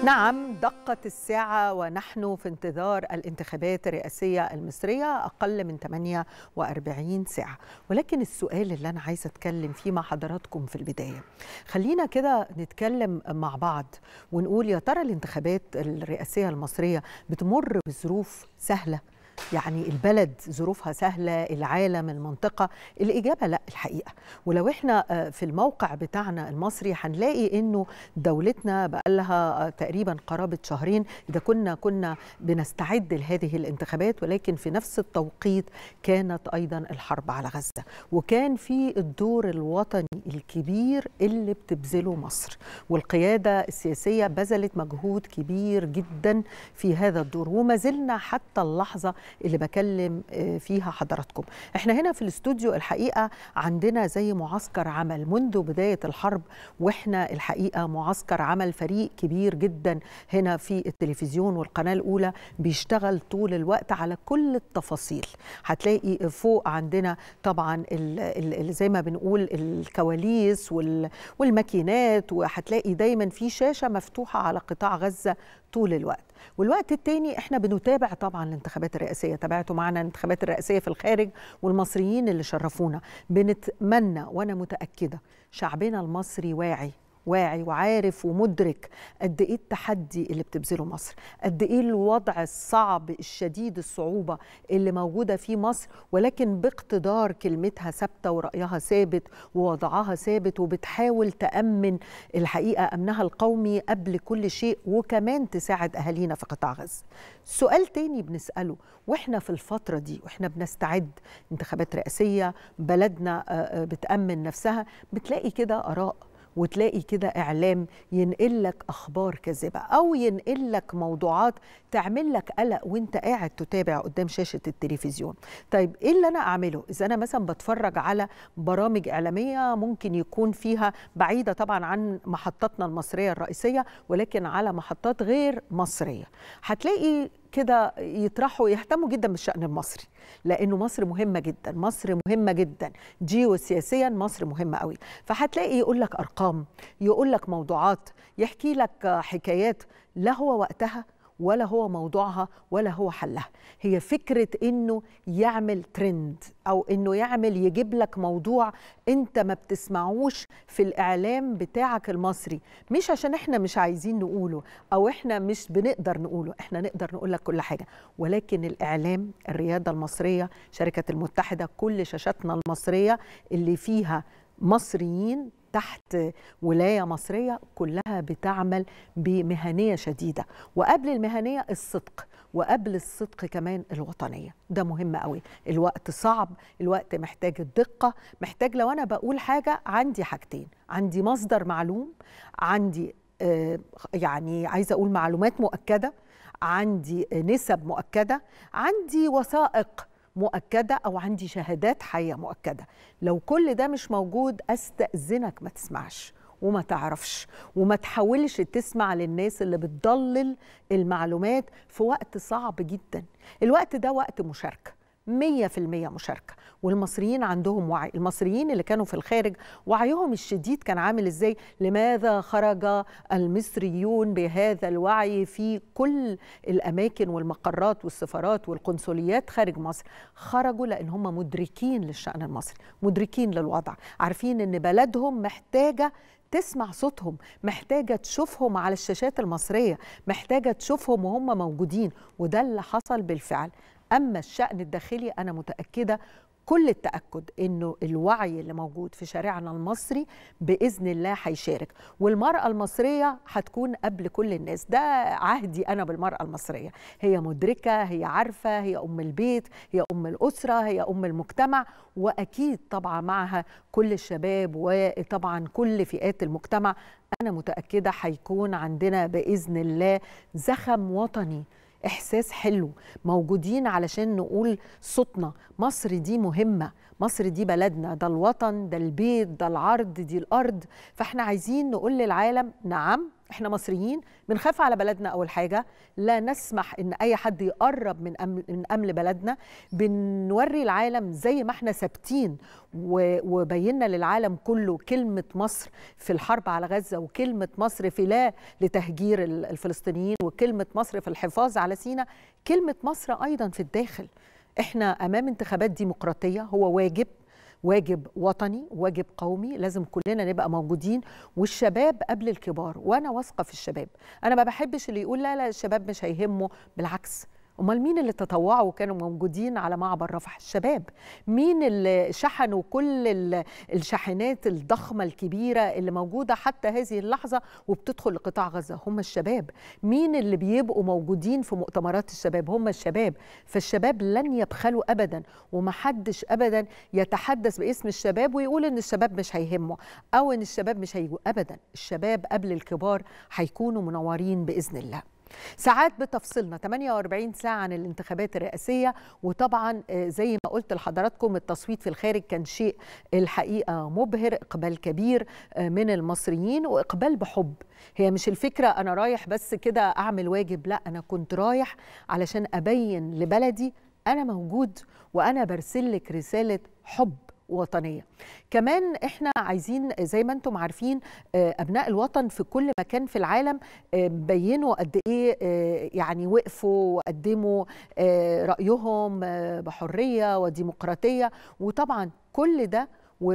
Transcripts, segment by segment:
نعم دقت الساعة ونحن في انتظار الانتخابات الرئاسية المصرية أقل من 48 ساعة ولكن السؤال اللي أنا عايزة أتكلم فيه مع حضراتكم في البداية خلينا كده نتكلم مع بعض ونقول يا ترى الانتخابات الرئاسية المصرية بتمر بظروف سهلة يعني البلد ظروفها سهلة العالم المنطقة الإجابة لا الحقيقة ولو احنا في الموقع بتاعنا المصري هنلاقي انه دولتنا بقى لها تقريبا قرابة شهرين إذا كنا كنا بنستعد لهذه الانتخابات ولكن في نفس التوقيت كانت أيضا الحرب على غزة وكان في الدور الوطني الكبير اللي بتبذله مصر والقيادة السياسية بذلت مجهود كبير جدا في هذا الدور وما زلنا حتى اللحظة اللي بكلم فيها حضراتكم احنا هنا في الاستوديو الحقيقه عندنا زي معسكر عمل منذ بدايه الحرب واحنا الحقيقه معسكر عمل فريق كبير جدا هنا في التلفزيون والقناه الاولى بيشتغل طول الوقت على كل التفاصيل هتلاقي فوق عندنا طبعا ال ال زي ما بنقول الكواليس والماكينات وهتلاقي دايما في شاشه مفتوحه على قطاع غزه طول الوقت والوقت التاني احنا بنتابع طبعا الانتخابات الرئاسيه تابعتوا معنا الانتخابات الرئاسيه في الخارج والمصريين اللي شرفونا بنتمنى وانا متاكده شعبنا المصري واعي واعي وعارف ومدرك قد ايه التحدي اللي بتبذله مصر قد ايه الوضع الصعب الشديد الصعوبه اللي موجوده في مصر ولكن باقتدار كلمتها ثابته ورايها ثابت ووضعها ثابت وبتحاول تامن الحقيقه امنها القومي قبل كل شيء وكمان تساعد اهالينا في قطاع غزه سؤال تاني بنساله واحنا في الفتره دي واحنا بنستعد انتخابات رئاسيه بلدنا بتامن نفسها بتلاقي كده اراء وتلاقي كده اعلام ينقل لك اخبار كاذبه او ينقل لك موضوعات تعمل لك قلق وانت قاعد تتابع قدام شاشه التلفزيون طيب ايه اللي انا اعمله اذا انا مثلا بتفرج على برامج اعلاميه ممكن يكون فيها بعيده طبعا عن محطاتنا المصريه الرئيسيه ولكن على محطات غير مصريه هتلاقي كده يطرحوا يهتموا جدا بالشأن المصري لأنه مصر مهمة جدا مصر مهمة جدا جيوسياسيا مصر مهمة قوي فهتلاقي يقول لك أرقام يقول لك موضوعات يحكي لك حكايات لا هو وقتها ولا هو موضوعها ولا هو حلها هي فكرة انه يعمل ترند او انه يعمل يجيب لك موضوع انت ما بتسمعوش في الاعلام بتاعك المصري مش عشان احنا مش عايزين نقوله او احنا مش بنقدر نقوله احنا نقدر نقول لك كل حاجة ولكن الاعلام الريادة المصرية شركة المتحدة كل شاشاتنا المصرية اللي فيها مصريين تحت ولايه مصريه كلها بتعمل بمهنيه شديده وقبل المهنيه الصدق وقبل الصدق كمان الوطنيه ده مهم قوي الوقت صعب الوقت محتاج الدقه محتاج لو انا بقول حاجه عندي حاجتين عندي مصدر معلوم عندي آه يعني عايزه اقول معلومات مؤكده عندي نسب مؤكده عندي وثائق مؤكده او عندي شهادات حيه مؤكده لو كل ده مش موجود استاذنك ما تسمعش وما تعرفش وما تحاولش تسمع للناس اللي بتضلل المعلومات في وقت صعب جدا الوقت ده وقت مشاركه مية في المية مشاركة والمصريين عندهم وعي المصريين اللي كانوا في الخارج وعيهم الشديد كان عامل ازاي لماذا خرج المصريون بهذا الوعي في كل الأماكن والمقرات والسفارات والقنصليات خارج مصر خرجوا لأن هم مدركين للشأن المصري مدركين للوضع عارفين ان بلدهم محتاجة تسمع صوتهم محتاجة تشوفهم على الشاشات المصرية محتاجة تشوفهم وهم موجودين وده اللي حصل بالفعل اما الشان الداخلي انا متاكده كل التاكد انه الوعي اللي موجود في شارعنا المصري باذن الله هيشارك والمراه المصريه هتكون قبل كل الناس ده عهدي انا بالمراه المصريه هي مدركه هي عارفه هي ام البيت هي ام الاسره هي ام المجتمع واكيد طبعا معها كل الشباب وطبعا كل فئات المجتمع انا متاكده هيكون عندنا باذن الله زخم وطني احساس حلو موجودين علشان نقول صوتنا مصر دي مهمه مصر دي بلدنا ده الوطن ده البيت ده العرض دي الارض فاحنا عايزين نقول للعالم نعم احنا مصريين بنخاف على بلدنا اول حاجه لا نسمح ان اي حد يقرب من امن من امن بلدنا بنوري العالم زي ما احنا ثابتين وبينا للعالم كله كلمه مصر في الحرب على غزه وكلمه مصر في لا لتهجير الفلسطينيين وكلمه مصر في الحفاظ على سيناء كلمه مصر ايضا في الداخل احنا امام انتخابات ديمقراطيه هو واجب واجب وطني واجب قومي لازم كلنا نبقى موجودين والشباب قبل الكبار وانا واثقه في الشباب انا ما بحبش اللي يقول لا لا الشباب مش هيهمه بالعكس امال مين اللي تطوعوا وكانوا موجودين على معبر رفح الشباب مين اللي شحنوا كل الشاحنات الضخمه الكبيره اللي موجوده حتى هذه اللحظه وبتدخل لقطاع غزه هم الشباب مين اللي بيبقوا موجودين في مؤتمرات الشباب هم الشباب فالشباب لن يبخلوا ابدا ومحدش ابدا يتحدث باسم الشباب ويقول ان الشباب مش هيهمه او ان الشباب مش هيجوا ابدا الشباب قبل الكبار هيكونوا منورين باذن الله ساعات بتفصلنا 48 ساعة عن الانتخابات الرئاسية وطبعا زي ما قلت لحضراتكم التصويت في الخارج كان شيء الحقيقة مبهر إقبال كبير من المصريين وإقبال بحب هي مش الفكرة أنا رايح بس كده أعمل واجب لا أنا كنت رايح علشان أبين لبلدي أنا موجود وأنا برسلك رسالة حب وطنيه كمان احنا عايزين زي ما انتم عارفين ابناء الوطن في كل مكان في العالم بينوا قد ايه يعني وقفوا وقدموا رايهم بحريه وديمقراطيه وطبعا كل ده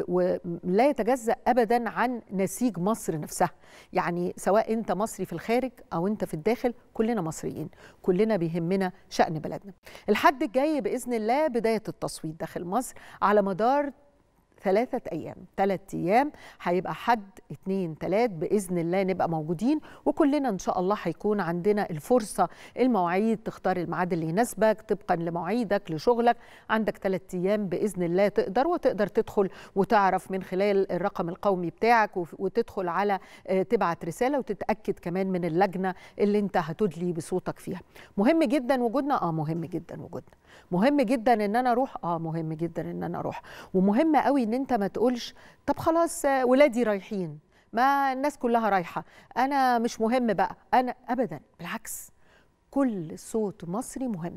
ولا يتجزا ابدا عن نسيج مصر نفسها يعني سواء انت مصري في الخارج او انت في الداخل كلنا مصريين كلنا بيهمنا شان بلدنا الحد الجاي باذن الله بدايه التصويت داخل مصر على مدار ثلاثة أيام ثلاث أيام هيبقى حد اتنين تلات بإذن الله نبقى موجودين وكلنا إن شاء الله هيكون عندنا الفرصة المواعيد تختار الميعاد اللي يناسبك طبقا لمواعيدك لشغلك عندك ثلاث أيام بإذن الله تقدر وتقدر تدخل وتعرف من خلال الرقم القومي بتاعك وتدخل على تبعت رسالة وتتأكد كمان من اللجنة اللي انت هتدلي بصوتك فيها مهم جدا وجودنا اه مهم جدا وجودنا مهم جدا ان انا اروح اه مهم جدا ان انا اروح ومهم قوي ان انت ما تقولش طب خلاص ولادي رايحين ما الناس كلها رايحه انا مش مهم بقى انا ابدا بالعكس كل صوت مصري مهم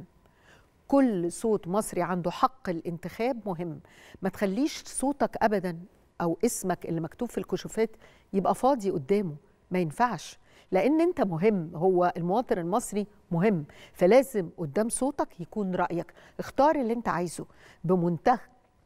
كل صوت مصري عنده حق الانتخاب مهم ما تخليش صوتك ابدا او اسمك اللي مكتوب في الكشوفات يبقى فاضي قدامه ما ينفعش لان انت مهم هو المواطن المصري مهم فلازم قدام صوتك يكون رايك اختار اللي انت عايزه بمنتهى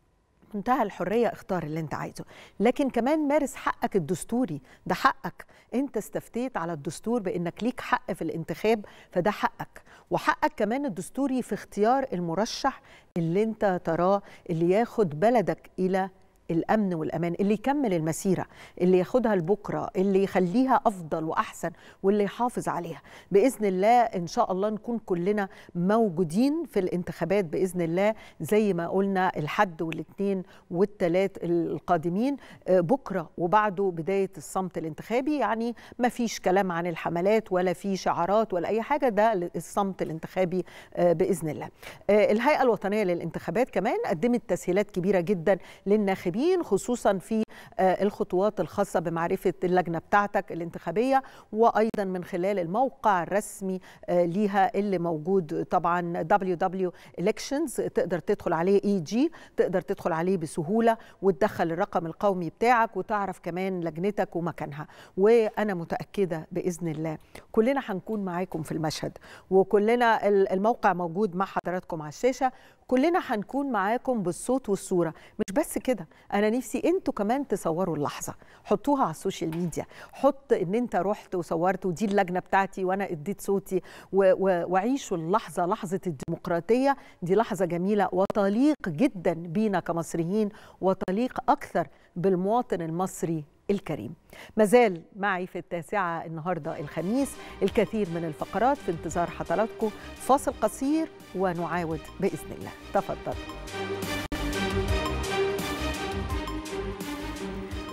منتهى الحرية اختار اللي انت عايزه لكن كمان مارس حقك الدستوري ده حقك انت استفتيت على الدستور بانك ليك حق في الانتخاب فده حقك وحقك كمان الدستوري في اختيار المرشح اللي انت تراه اللي ياخد بلدك الى الامن والامان اللي يكمل المسيره اللي ياخدها لبكره اللي يخليها افضل واحسن واللي يحافظ عليها باذن الله ان شاء الله نكون كلنا موجودين في الانتخابات باذن الله زي ما قلنا الحد والاثنين والثلاث القادمين بكره وبعده بدايه الصمت الانتخابي يعني ما فيش كلام عن الحملات ولا في شعارات ولا اي حاجه ده الصمت الانتخابي باذن الله الهيئه الوطنيه للانتخابات كمان قدمت تسهيلات كبيره جدا للناخبين المنتخبين خصوصا في الخطوات الخاصة بمعرفة اللجنة بتاعتك الانتخابية وأيضا من خلال الموقع الرسمي ليها اللي موجود طبعا www elections تقدر تدخل عليه اي جي تقدر تدخل عليه بسهولة وتدخل الرقم القومي بتاعك وتعرف كمان لجنتك ومكانها وأنا متأكدة بإذن الله كلنا هنكون معاكم في المشهد وكلنا الموقع موجود مع حضراتكم على الشاشة كلنا هنكون معاكم بالصوت والصورة مش بس كده أنا نفسي أنتوا كمان تصوروا اللحظة حطوها على السوشيال ميديا حط أن أنت رحت وصورت ودي اللجنة بتاعتي وأنا اديت صوتي وعيشوا اللحظة لحظة الديمقراطية دي لحظة جميلة وتليق جدا بينا كمصريين وتليق أكثر بالمواطن المصري الكريم مازال معي في التاسعة النهاردة الخميس الكثير من الفقرات في انتظار حضراتكم فاصل قصير ونعاود بإذن الله تفضل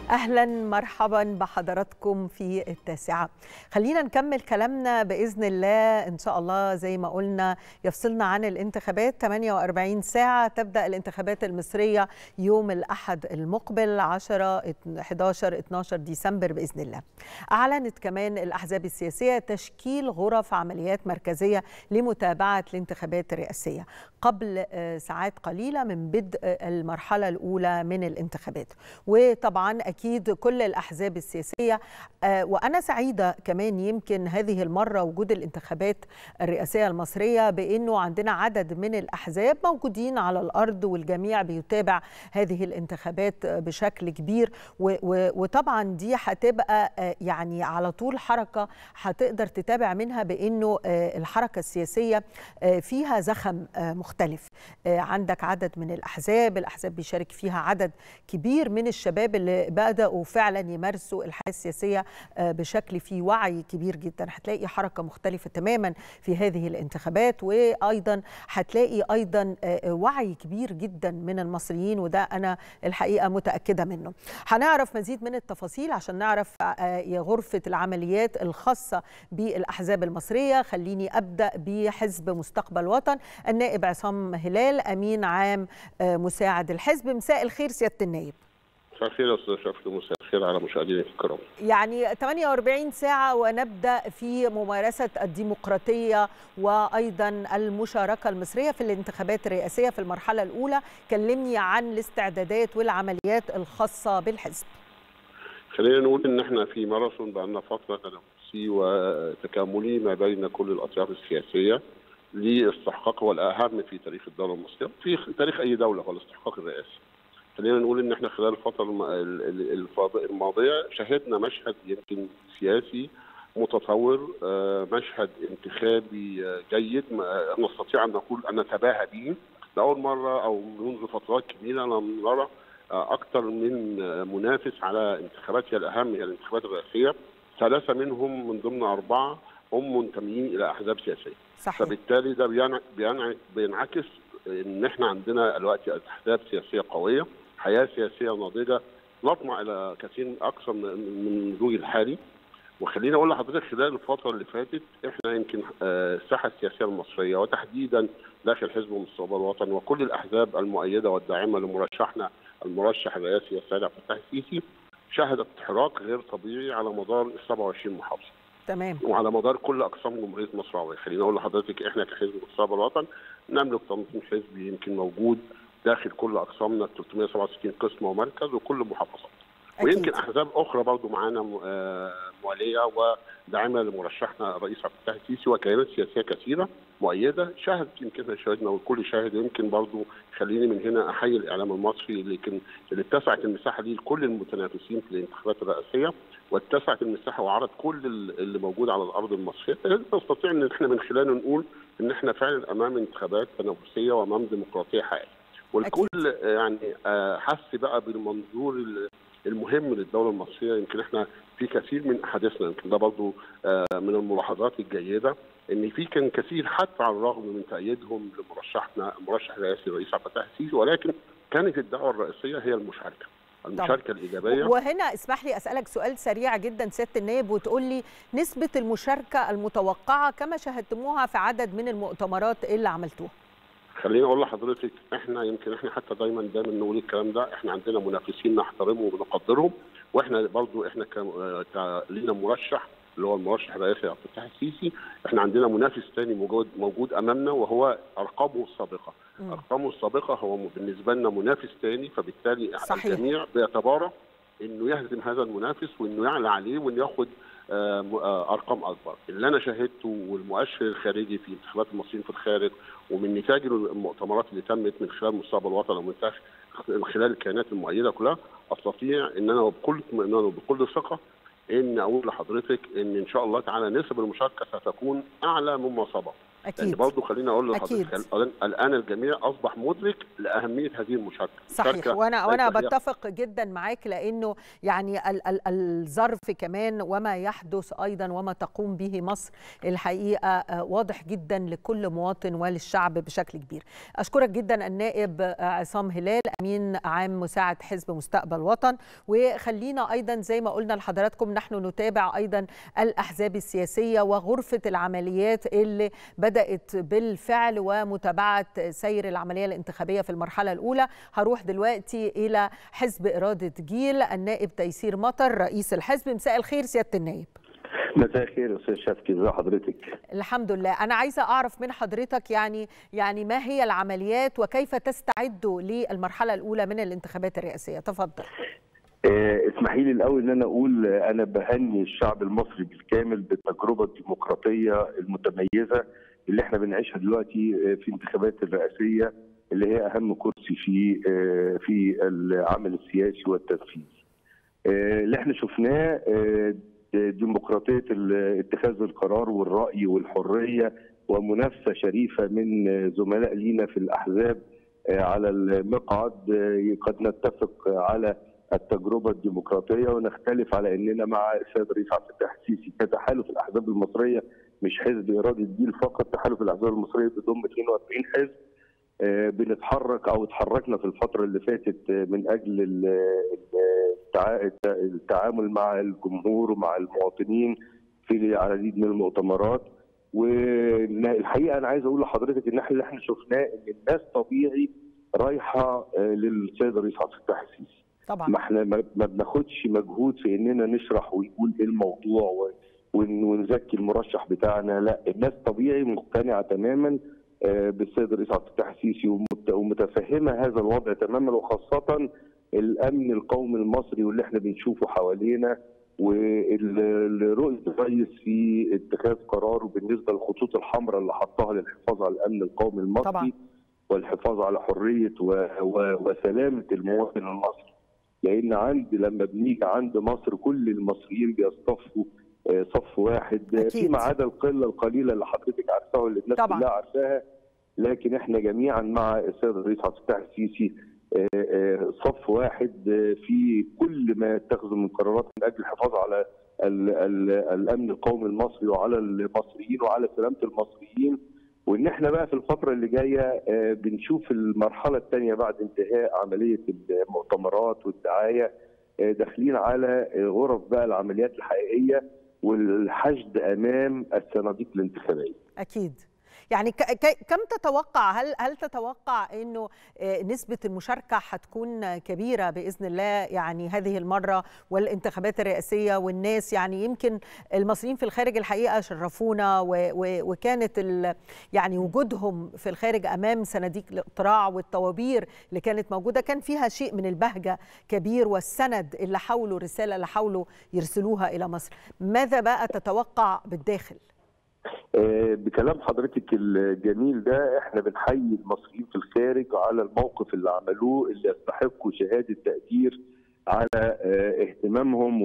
اهلا مرحبا بحضراتكم في التاسعه خلينا نكمل كلامنا باذن الله ان شاء الله زي ما قلنا يفصلنا عن الانتخابات 48 ساعه تبدا الانتخابات المصريه يوم الاحد المقبل 10 11 12 ديسمبر باذن الله اعلنت كمان الاحزاب السياسيه تشكيل غرف عمليات مركزيه لمتابعه الانتخابات الرئاسيه قبل ساعات قليله من بدء المرحله الاولى من الانتخابات وطبعا اكيد كل الاحزاب السياسيه وانا سعيده كمان يمكن هذه المره وجود الانتخابات الرئاسيه المصريه بانه عندنا عدد من الاحزاب موجودين على الارض والجميع بيتابع هذه الانتخابات بشكل كبير وطبعا دي هتبقى يعني على طول حركه هتقدر تتابع منها بانه الحركه السياسيه فيها زخم مختلف عندك عدد من الاحزاب الاحزاب بيشارك فيها عدد كبير من الشباب اللي بداوا فعلا يمارسوا الحياه السياسيه بشكل فيه وعي كبير جدا هتلاقي حركه مختلفه تماما في هذه الانتخابات وايضا هتلاقي ايضا وعي كبير جدا من المصريين وده انا الحقيقه متاكده منه هنعرف مزيد من التفاصيل عشان نعرف غرفه العمليات الخاصه بالاحزاب المصريه خليني ابدا بحزب مستقبل وطن النائب عصام هلال امين عام مساعد الحزب مساء الخير سياده النائب مساء الخير يا استاذ شرف مساء الخير على مشاهدينا الكرام يعني 48 ساعه ونبدا في ممارسه الديمقراطيه وايضا المشاركه المصريه في الانتخابات الرئاسيه في المرحله الاولى كلمني عن الاستعدادات والعمليات الخاصه بالحزب خلينا نقول ان احنا في ماراثون بقالنا فتره تنافسي وتكاملي ما بين كل الاطياف السياسيه لاستحقاق والاهم في تاريخ الدوله المصريه في تاريخ اي دوله هو الاستحقاق الرئاسي خلينا نقول ان احنا خلال الفتره الماضيه شهدنا مشهد يمكن سياسي متطور مشهد انتخابي جيد نستطيع ان نقول ان نتباهى به لاول مره او منذ فترات كبيره لم نرى اكثر من منافس على انتخابات هي الاهم هي الانتخابات الرئاسيه ثلاثه منهم من ضمن اربعه هم منتميين الى احزاب سياسيه صحيح. فبالتالي ده بينعكس ان احنا عندنا دلوقتي احزاب سياسيه قويه حياه سياسيه ناضجه نطمع الى كثير اكثر من النضوج الحالي وخليني اقول لحضرتك خلال الفتره اللي فاتت احنا يمكن الساحه السياسيه المصريه وتحديدا داخل حزب مستقبل الوطن وكل الاحزاب المؤيده والداعمه لمرشحنا المرشح الرئاسي السيد عبد الفتاح السيسي شهدت حراك غير طبيعي على مدار ال 27 محافظه. تمام وعلى مدار كل اقسام جمهوريه مصر العربيه، خليني اقول لحضرتك احنا كحزب مستقبل الوطن نملك تنظيم حزبي يمكن موجود داخل كل اقسامنا 367 قسم ومركز وكل المحافظات. ويمكن احزاب اخرى برضو معانا مواليه وداعمه لمرشحنا الرئيس عبد الفتاح السيسي وكيانات سياسيه كثيره مؤيده شاهد يمكن شاهدنا والكل شاهد يمكن برضو خليني من هنا احيي الاعلام المصري لكن اللي اتسعت المساحه دي لكل المتنافسين في الانتخابات الرئاسيه واتسعت المساحه وعرض كل اللي موجود على الارض المصريه نستطيع ان احنا من خلاله نقول ان احنا فعلا امام انتخابات تنافسيه وامام ديمقراطيه حقيقيه والكل يعني حس بقى بالمنظور المهم للدوله المصريه يمكن احنا في كثير من احاديثنا يمكن ده برضه من الملاحظات الجيده ان في كان كثير حتى على الرغم من تأييدهم لمرشحنا المرشح الرئاسي الرئيس عبد الفتاح السيسي ولكن كانت الدعوه الرئيسيه هي المشاركه المشاركه طبعا. الايجابيه وهنا اسمح لي اسالك سؤال سريع جدا سياده النائب وتقول لي نسبه المشاركه المتوقعه كما شاهدتموها في عدد من المؤتمرات اللي عملتوها خليني اقول لحضرتك احنا يمكن احنا حتى دايما دايما نقول الكلام ده احنا عندنا منافسين نحترمهم ونقدرهم واحنا برضو احنا لينا مرشح اللي هو المرشح الرئاسي عبد الفتاح السيسي احنا عندنا منافس ثاني موجود موجود امامنا وهو ارقامه السابقه م. ارقامه السابقه هو بالنسبه لنا منافس ثاني فبالتالي صحيح. الجميع بيتبارى انه يهزم هذا المنافس وانه يعلى عليه وانه ياخد ارقام اكبر اللي انا شاهدته والمؤشر الخارجي في انتخابات المصريين في الخارج ومن نتاج المؤتمرات اللي تمت من خلال مستقبل الوطن ومن خلال الكيانات المؤيده كلها استطيع ان انا بكل اطمئنان وبكل ثقه ان اقول لحضرتك ان ان شاء الله تعالى نسب المشاركه ستكون اعلى مما سبق أكيد. لان برضه خليني اقول أكيد. لحضرتك الان الجميع اصبح مدرك لاهميه هذه المشاركه صحيح المشاركة وانا وانا ليس هي- بتفق جدا معاك لانه يعني ال ال الظرف كمان وما يحدث ايضا وما تقوم به مصر الحقيقه آه، واضح جدا لكل مواطن وللشعب بشكل كبير اشكرك جدا النائب آه، عصام هلال امين عام مساعد حزب مستقبل وطن وخلينا ايضا زي ما قلنا لحضراتكم نحن نتابع ايضا الاحزاب السياسيه وغرفه العمليات اللي بدات بالفعل ومتابعه سير العمليه الانتخابيه في المرحله الاولى هروح دلوقتي الى حزب اراده جيل النائب تيسير مطر رئيس الحزب مساء الخير سياده النائب مساء الخير يا استاذ شفقي ازي حضرتك الحمد لله انا عايزه اعرف من حضرتك يعني يعني ما هي العمليات وكيف تستعدوا للمرحله الاولى من الانتخابات الرئاسيه تفضل آه، اسمحي لي الاول ان انا اقول آه، انا بهني الشعب المصري بالكامل بالتجربه الديمقراطيه المتميزه اللي احنا بنعيشها دلوقتي آه، في انتخابات الرئاسيه اللي هي اهم كرسي في آه، في العمل السياسي والتنفيذي. آه، اللي احنا شفناه آه، ديمقراطيه ال- اتخاذ القرار والراي والحريه ومنافسه شريفه من آه، زملاء لينا في الاحزاب آه، على المقعد آه، قد نتفق على التجربه الديمقراطيه ونختلف على اننا مع السيد الرئيس عبد الفتاح السيسي كتحالف الاحزاب المصريه مش حزب اراده الجيل فقط تحالف الاحزاب المصريه بيضم 42 حزب آه، بنتحرك او اتحركنا في الفتره اللي فاتت آه، من اجل ال- ال- التع- التعامل مع الجمهور ومع المواطنين في العديد من المؤتمرات والحقيقه انا عايز اقول لحضرتك ان احنا اللي احنا شفناه ان الناس طبيعي رايحه آه، للسيد الرئيس عبد الفتاح السيسي طبعا ما احنا ما ما بناخدش مجهود في اننا نشرح ونقول ايه الموضوع و- ون- ونزكي المرشح بتاعنا لا الناس طبيعي مقتنعه تماما آه، بالسيد الرئيس عبد الفتاح السيسي ومت- ومتفهمه هذا الوضع تماما وخاصه الامن القومي المصري واللي احنا بنشوفه حوالينا ورؤيه الرئيس في اتخاذ قراره بالنسبه للخطوط الحمراء اللي حطها للحفاظ على الامن القومي المصري طبعا. والحفاظ على حريه و... و... وسلامه المواطن المصري لان عند لما بنيجي عند مصر كل المصريين بيصطفوا آه، صف واحد آه، أكيد. فيما عدا القله القليله اللي حضرتك عارفاها واللي الناس طبعا. كلها عارفاها لكن احنا جميعا مع السيد الرئيس عبد الفتاح السيسي آه، آه، صف واحد آه، في كل ما يتخذه من قرارات من اجل الحفاظ على ال ال الامن القومي المصري وعلى المصريين وعلى سلامه المصريين وان احنا بقى في الفتره اللي جايه آه، بنشوف المرحله الثانيه بعد انتهاء عمليه المؤتمرات والدعايه آه، داخلين على آه، غرف بقى العمليات الحقيقيه والحشد امام الصناديق الانتخابيه. اكيد يعني ك- ك- كم تتوقع هل هل تتوقع انه آه، نسبه المشاركه هتكون كبيره باذن الله يعني هذه المره والانتخابات الرئاسيه والناس يعني يمكن المصريين في الخارج الحقيقه شرفونا و- و- وكانت ال- يعني وجودهم في الخارج امام صناديق الاقتراع والطوابير اللي كانت موجوده كان فيها شيء من البهجه كبير والسند اللي حاولوا الرساله اللي حاولوا يرسلوها الى مصر ماذا بقى تتوقع بالداخل آه، بكلام حضرتك الجميل ده احنا بنحيي المصريين في الخارج على الموقف اللي عملوه اللي يستحقوا شهاده تقدير على آه، اهتمامهم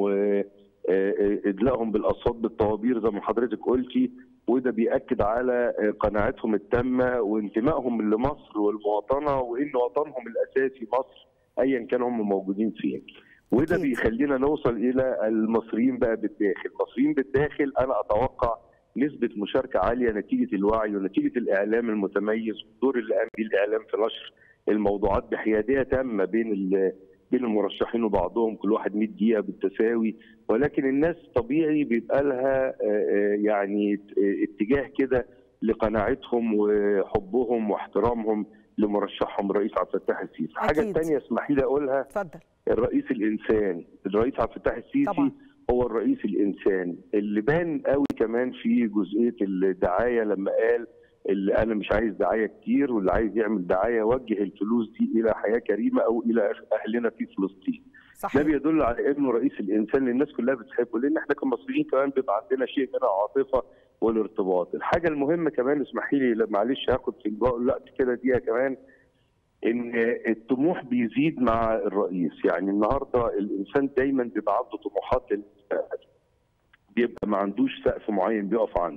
وادلائهم بالاصوات بالطوابير زي ما حضرتك قلتي وده بيأكد على آه، قناعتهم التامه وانتمائهم لمصر والمواطنه وان وطنهم الاساسي مصر ايا كان هم موجودين فين. وده أكيد. بيخلينا نوصل الى المصريين بقى بالداخل، المصريين بالداخل انا اتوقع نسبة مشاركة عالية نتيجة الوعي ونتيجة الإعلام المتميز والدور اللي قام بيه الإعلام في نشر الموضوعات بحيادية تامة بين ال- بين المرشحين وبعضهم كل واحد 100 دقيقة بالتساوي ولكن الناس طبيعي بيبقى لها آه، آه، يعني ت- آه، اتجاه كده لقناعتهم وحبهم واحترامهم لمرشحهم الرئيس عبد الفتاح السيسي. الحاجة أكيد. الثانية اسمحي لي أقولها اتفضل الرئيس الانسان الرئيس عبد الفتاح السيسي طبعاً. طبعا. هو الرئيس الانسان اللي بان قوي كمان في جزئيه الدعايه لما قال اللي انا مش عايز دعايه كتير واللي عايز يعمل دعايه وجه الفلوس دي الى حياه كريمه او الى اهلنا في فلسطين ده صحيح بيدل على انه رئيس الانسان اللي الناس كلها بتحبه لان احنا كمصريين كمان بيبقى عندنا شيء من العاطفه والارتباط الحاجه المهمه كمان اسمحي لي معلش هاخد في الوقت كده دقيقه كمان ان الطموح بيزيد مع الرئيس يعني النهارده الانسان دايما بيبقى عنده طموحات للمستقبل بيبقى ما عندوش سقف معين بيقف عنده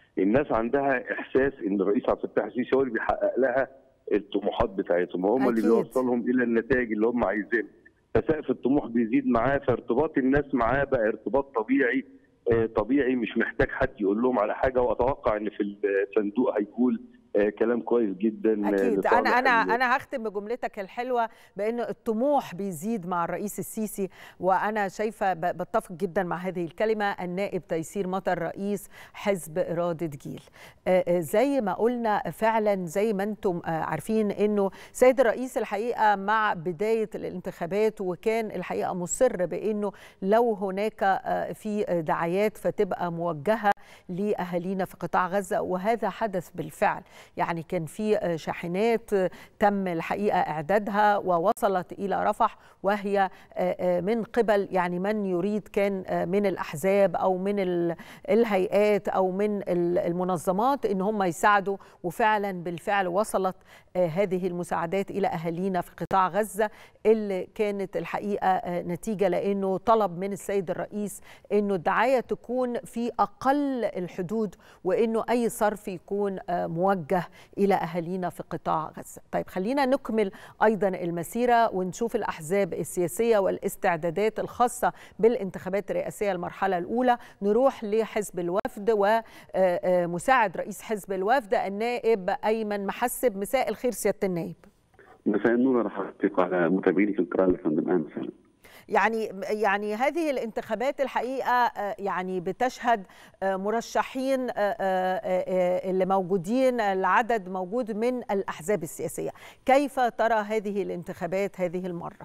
الناس عندها احساس ان الرئيس عبد الفتاح السيسي هو اللي بيحقق لها الطموحات بتاعتهم وهم اللي أكيد. بيوصلهم الى النتائج اللي هم عايزينها فسقف الطموح بيزيد معاه فارتباط الناس معاه بقى ارتباط طبيعي آه، طبيعي مش محتاج حد يقول لهم على حاجه واتوقع ان في الصندوق هيقول آه، كلام كويس جدا آه، اكيد لصالح انا انا ال- انا هختم بجملتك الحلوه بان الطموح بيزيد مع الرئيس السيسي وانا شايفه ب- بتفق جدا مع هذه الكلمه النائب تيسير مطر رئيس حزب اراده جيل آه، آه، زي ما قلنا فعلا زي ما انتم آه، عارفين انه سيد الرئيس الحقيقه مع بدايه الانتخابات وكان الحقيقه مصر بانه لو هناك آه، في دعايات فتبقى موجهه لاهالينا في قطاع غزه وهذا حدث بالفعل يعني كان في آه، شاحنات آه، تم الحقيقه اعدادها ووصلت الى رفح وهي آه، آه، من قبل يعني من يريد كان آه، من الاحزاب او من ال- الهيئات او من ال- المنظمات ان هم يساعدوا وفعلا بالفعل وصلت آه، هذه المساعدات الى اهالينا في قطاع غزه اللي كانت الحقيقه آه، نتيجه لانه طلب من السيد الرئيس انه الدعايه تكون في اقل الحدود وانه اي صرف يكون آه، موجه الى اهالينا في قطاع غزه. طيب خلينا نكمل ايضا المسيره ونشوف الاحزاب السياسيه والاستعدادات الخاصه بالانتخابات الرئاسيه المرحله الاولى، نروح لحزب الوفد ومساعد رئيس حزب الوفد النائب ايمن محسب مساء الخير سياده النائب. مساء النور على حضرتك وعلى متابعينك الكرام يا فندم اهلا وسهلا يعني يعني هذه الانتخابات الحقيقه آه، يعني بتشهد آه، مرشحين آه، آه، آه، اللي موجودين العدد موجود من الاحزاب السياسيه كيف ترى هذه الانتخابات هذه المره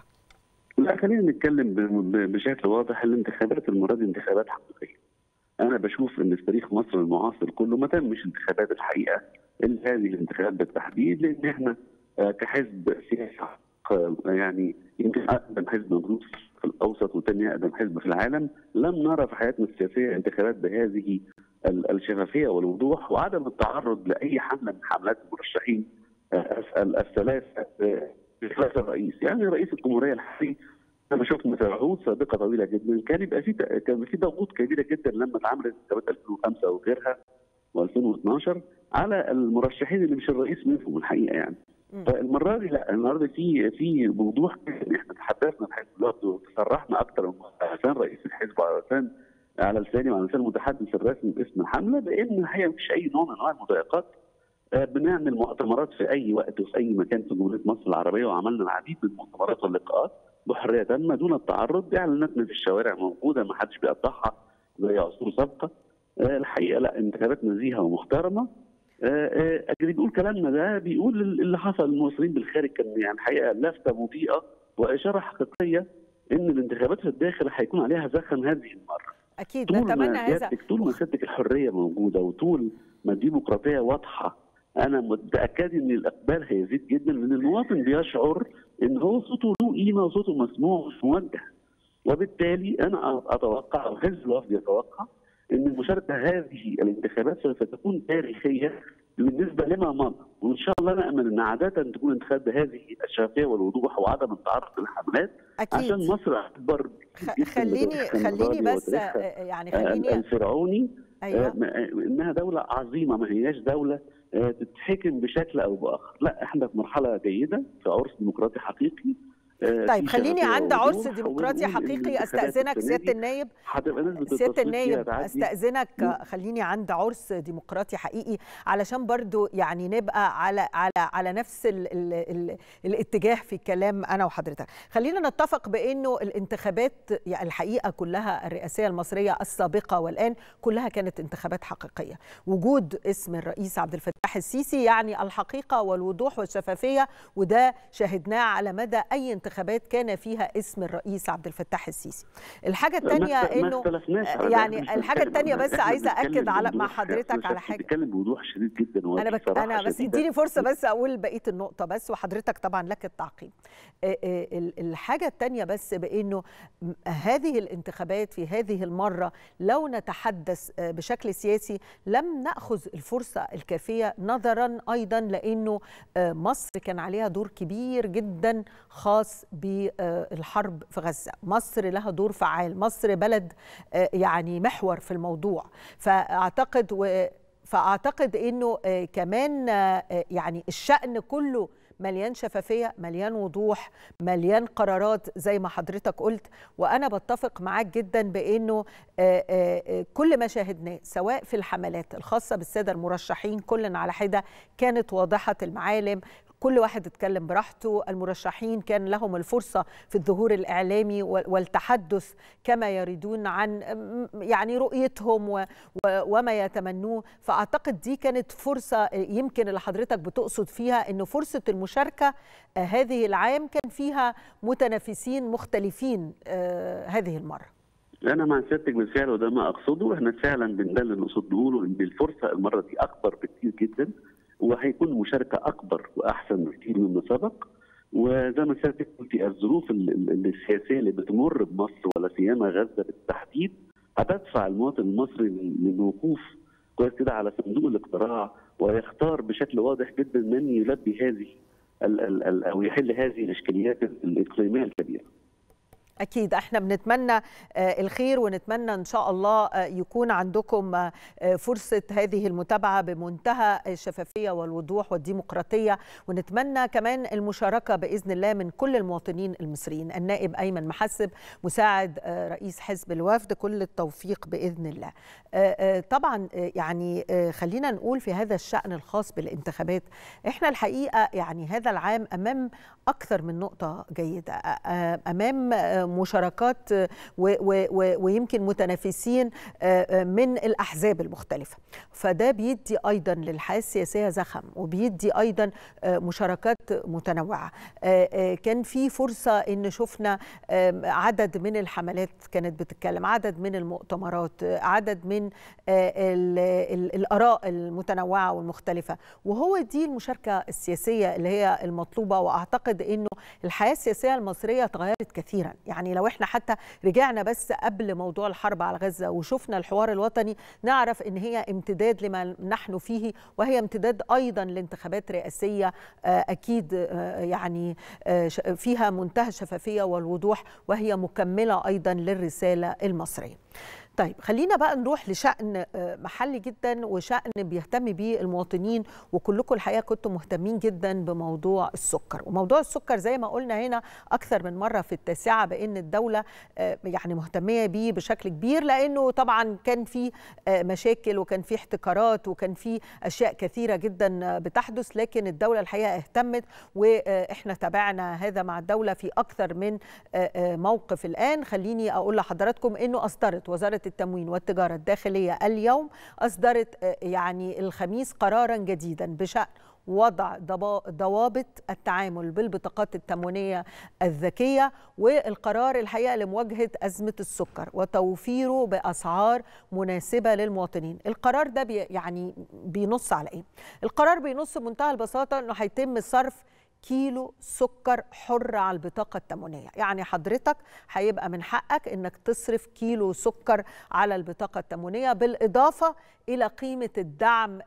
لا خلينا نتكلم ب- ب- بشكل واضح الانتخابات المره دي انتخابات حقيقيه انا بشوف ان في تاريخ مصر المعاصر كله ما تمش انتخابات الحقيقه الا هذه الانتخابات بالتحديد لان احنا آه، كحزب سياسي آه، يعني يمكن اقدم حزب موجود في الاوسط وثاني اقدم حزب في العالم لم نرى في حياتنا السياسيه انتخابات بهذه ال- الشفافيه والوضوح وعدم التعرض لاي حمله من حملات المرشحين آه، ال- الثلاثه آه، بخلاف الرئيس يعني رئيس الجمهوريه الحالي انا شفنا في عهود سابقه طويله جدا كان يبقى في كان في ضغوط كبيره جدا لما اتعملت انتخابات 2005 وغيرها و2012 على المرشحين اللي مش الرئيس منهم الحقيقه يعني مم. فالمره دي لا النهارده في في وضوح ان احنا تحدثنا في حزب الوفد وتصرحنا اكثر من مرة على لسان رئيس الحزب وعلى لسان على لساني وعلى لسان المتحدث الرسمي باسم الحمله بان الحقيقه مفيش اي نوع من انواع المضايقات آه، بنعمل مؤتمرات في اي وقت وفي اي مكان في جمهوريه مصر العربيه وعملنا العديد من المؤتمرات واللقاءات بحريه تامه دون التعرض اعلاناتنا في الشوارع موجوده ما حدش بيقطعها زي عصور سابقه آه، الحقيقه لا انتخابات نزيهه ومحترمه آه، آه، اللي بيقول كلامنا ده بيقول اللي حصل للمصريين بالخارج كان يعني الحقيقه لافته مضيئه واشاره حقيقيه ان الانتخابات في الداخل هيكون عليها زخم هذه المره اكيد طول نتمنى ما هذا سيادتك طول ما سيادتك الحريه موجوده وطول ما الديمقراطيه واضحه انا متاكد ان الاقبال هيزيد جدا لان المواطن بيشعر ان هو صوته له قيمه وصوته مسموع مش موجه وبالتالي انا اتوقع او حزب الوفد يتوقع ان المشاركه هذه الانتخابات سوف تكون تاريخيه بالنسبه لما مضى وان شاء الله نامل ان عاده تكون انتخابات بهذه الشفافيه والوضوح وعدم التعرض للحملات عشان اكيد مصر اكبر خ- جداً خليني بتاريخها خليني الغالي بس آه، وتاريخها يعني آه، خليني الفرعوني آه، ايوه م- آه، انها دوله عظيمه ما هياش دوله آه، تتحكم بشكل او باخر لا احنا في مرحله جيده في عرس ديمقراطي حقيقي آه، طيب في خليني شفافية عند عرس ووضوح، ديمقراطي ونقول إن حقيقي الانتخابات استاذنك السنة سياده دي النائب هتبقى نسبه سياده التصويت فيها النائب تعدي استاذنك مم. خليني عند عرس ديمقراطي حقيقي علشان برضو يعني نبقى على على على نفس ال ال ال الاتجاه في الكلام انا وحضرتك خلينا نتفق بانه الانتخابات يعني الحقيقه كلها الرئاسيه المصريه السابقه والان كلها كانت انتخابات حقيقيه وجود اسم الرئيس عبد الفتاح السيسي يعني الحقيقه والوضوح والشفافيه وده شاهدناه على مدى اي انتخابات كان فيها اسم الرئيس عبد الفتاح السيسي الحاجه الثانيه ما- ما انه اختلفناش على ده، يعني إحنا مش الحاجة بنتكلم التانية عن ده، بس إحنا عايزة بنتكلم أكد على- مع بوضوح. حضرتك إحنا على شخص حاجة. بنتكلم بوضوح شديد جدا انا وفي بك... صراحة انا بس شديدة. اديني فرصه بس اقول بقيه النقطه بس وحضرتك طبعا لك التعقيب آه، آه، ال- الحاجه الثانيه بس بانه م- هذه الانتخابات في هذه المره لو نتحدث آه، بشكل سياسي لم ناخذ الفرصه الكافيه نظرا ايضا لانه آه، مصر كان عليها دور كبير جدا خاص بالحرب في غزه مصر لها دور فعال مصر بلد آه، يعني محور في الموضوع فاعتقد و فاعتقد انه كمان يعني الشان كله مليان شفافيه مليان وضوح مليان قرارات زي ما حضرتك قلت وانا بتفق معاك جدا بانه كل ما شاهدناه سواء في الحملات الخاصه بالساده المرشحين كل على حده كانت واضحه المعالم كل واحد اتكلم براحته المرشحين كان لهم الفرصة في الظهور الإعلامي والتحدث كما يريدون عن يعني رؤيتهم وما يتمنوه فأعتقد دي كانت فرصة يمكن اللي حضرتك بتقصد فيها أنه فرصة المشاركة هذه العام كان فيها متنافسين مختلفين هذه المرة انا مع سيادتك بالفعل وده ما اقصده احنا فعلا ده اللي نقصد نقوله ان الفرصه المره دي اكبر بكتير جدا وهيكون مشاركه اكبر واحسن بكثير مما سبق وزي ما سيادتك قلتي الظروف السياسيه اللي بتمر بمصر ولا سيما غزه بالتحديد هتدفع المواطن المصري للوقوف كويس كده على صندوق الاقتراع ويختار بشكل واضح جدا من يلبي هذه ال ال ال او يحل هذه الاشكاليات الاقليميه الكبيره. أكيد احنا بنتمنى الخير ونتمنى إن شاء الله يكون عندكم فرصة هذه المتابعة بمنتهى الشفافية والوضوح والديمقراطية ونتمنى كمان المشاركة بإذن الله من كل المواطنين المصريين النائب أيمن محسب مساعد رئيس حزب الوفد كل التوفيق بإذن الله طبعا يعني خلينا نقول في هذا الشأن الخاص بالانتخابات احنا الحقيقة يعني هذا العام أمام أكثر من نقطة جيدة أمام مشاركات ويمكن متنافسين من الاحزاب المختلفه فده بيدي ايضا للحياه السياسيه زخم وبيدي ايضا مشاركات متنوعه كان في فرصه ان شفنا عدد من الحملات كانت بتتكلم عدد من المؤتمرات عدد من الاراء المتنوعه والمختلفه وهو دي المشاركه السياسيه اللي هي المطلوبه واعتقد انه الحياه السياسيه المصريه تغيرت كثيرا يعني لو احنا حتى رجعنا بس قبل موضوع الحرب على غزه وشفنا الحوار الوطني نعرف ان هي امتداد لما نحن فيه وهي امتداد ايضا لانتخابات رئاسيه اكيد يعني فيها منتهى الشفافيه والوضوح وهي مكمله ايضا للرساله المصريه. طيب خلينا بقى نروح لشأن محلي جدا وشأن بيهتم بيه المواطنين وكلكم الحقيقة كنتم مهتمين جدا بموضوع السكر وموضوع السكر زي ما قلنا هنا أكثر من مرة في التاسعة بأن الدولة يعني مهتمية بيه بشكل كبير لأنه طبعا كان في مشاكل وكان في احتكارات وكان في أشياء كثيرة جدا بتحدث لكن الدولة الحقيقة اهتمت وإحنا تابعنا هذا مع الدولة في أكثر من موقف الآن خليني أقول لحضراتكم أنه أصدرت وزارة التموين والتجارة الداخلية اليوم أصدرت يعني الخميس قرارا جديدا بشأن وضع ضوابط التعامل بالبطاقات التموينية الذكية والقرار الحقيقة لمواجهة أزمة السكر وتوفيره بأسعار مناسبة للمواطنين القرار ده بي يعني بينص على إيه؟ القرار بينص بمنتهى البساطة أنه هيتم صرف كيلو سكر حر على البطاقة التموينية يعني حضرتك هيبقى من حقك انك تصرف كيلو سكر على البطاقة التموينية بالإضافة إلى قيمة الدعم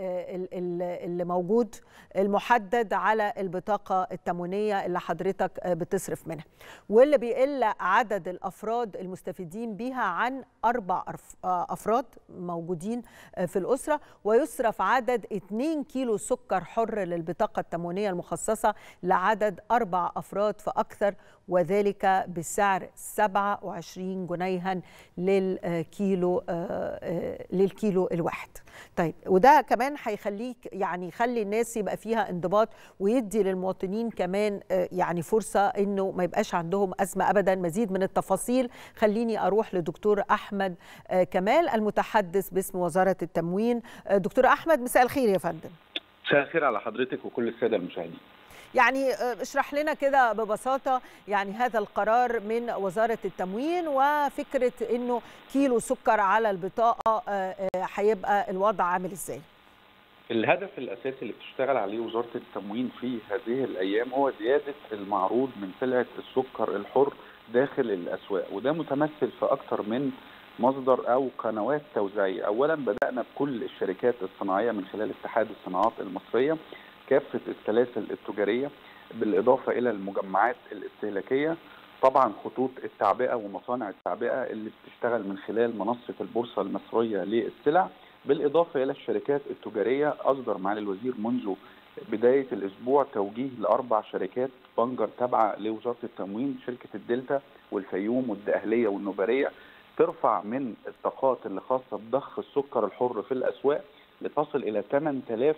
اللي موجود المحدد على البطاقة التموينية اللي حضرتك بتصرف منها واللي بيقل عدد الأفراد المستفيدين بيها عن أربع أفراد موجودين في الأسرة ويصرف عدد 2 كيلو سكر حر للبطاقة التموينية المخصصة لعدد أربع أفراد فأكثر وذلك بسعر 27 جنيها للكيلو للكيلو الواحد طيب وده كمان هيخليك يعني يخلي الناس يبقى فيها انضباط ويدي للمواطنين كمان يعني فرصه انه ما يبقاش عندهم ازمه ابدا مزيد من التفاصيل خليني اروح لدكتور احمد كمال المتحدث باسم وزاره التموين دكتور احمد مساء الخير يا فندم مساء الخير على حضرتك وكل الساده المشاهدين يعني اشرح لنا كده ببساطة يعني هذا القرار من وزارة التموين وفكرة انه كيلو سكر على البطاقة هيبقى الوضع عامل ازاي الهدف الاساسي اللي بتشتغل عليه وزاره التموين في هذه الايام هو زياده المعروض من سلعه السكر الحر داخل الاسواق وده متمثل في اكثر من مصدر او قنوات توزيعيه اولا بدانا بكل الشركات الصناعيه من خلال اتحاد الصناعات المصريه كافه السلاسل التجاريه بالاضافه الى المجمعات الاستهلاكيه طبعا خطوط التعبئه ومصانع التعبئه اللي بتشتغل من خلال منصه البورصه المصريه للسلع بالاضافه الى الشركات التجاريه اصدر معالي الوزير منذ بدايه الاسبوع توجيه لاربع شركات بنجر تابعه لوزاره التموين شركه الدلتا والفيوم والدقهليه والنوباريه ترفع من الطاقات اللي خاصه بضخ السكر الحر في الاسواق لتصل الى 8000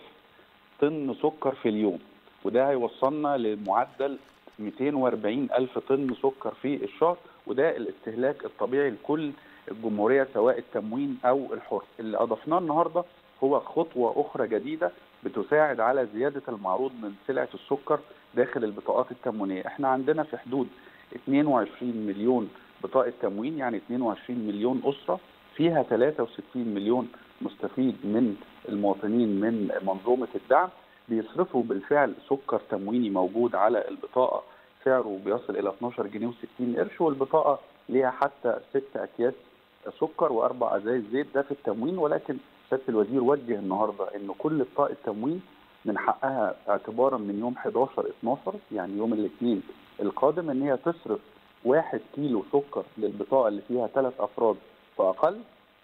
طن سكر في اليوم وده هيوصلنا لمعدل 240 ألف طن سكر في الشهر وده الاستهلاك الطبيعي لكل الجمهورية سواء التموين أو الحر اللي أضفناه النهاردة هو خطوة أخرى جديدة بتساعد على زيادة المعروض من سلعة السكر داخل البطاقات التموينية احنا عندنا في حدود 22 مليون بطاقة تموين يعني 22 مليون أسرة فيها 63 مليون مستفيد من المواطنين من منظومة الدعم بيصرفوا بالفعل سكر تمويني موجود على البطاقة سعره بيصل إلى 12 جنيه و60 قرش والبطاقة ليها حتى ست أكياس سكر وأربع أزايز زيت ده في التموين ولكن سيادة الوزير وجه النهاردة إن كل بطاقة تموين من حقها اعتبارا من يوم 11 12 يعني يوم الاثنين القادم إن هي تصرف واحد كيلو سكر للبطاقة اللي فيها ثلاث أفراد فأقل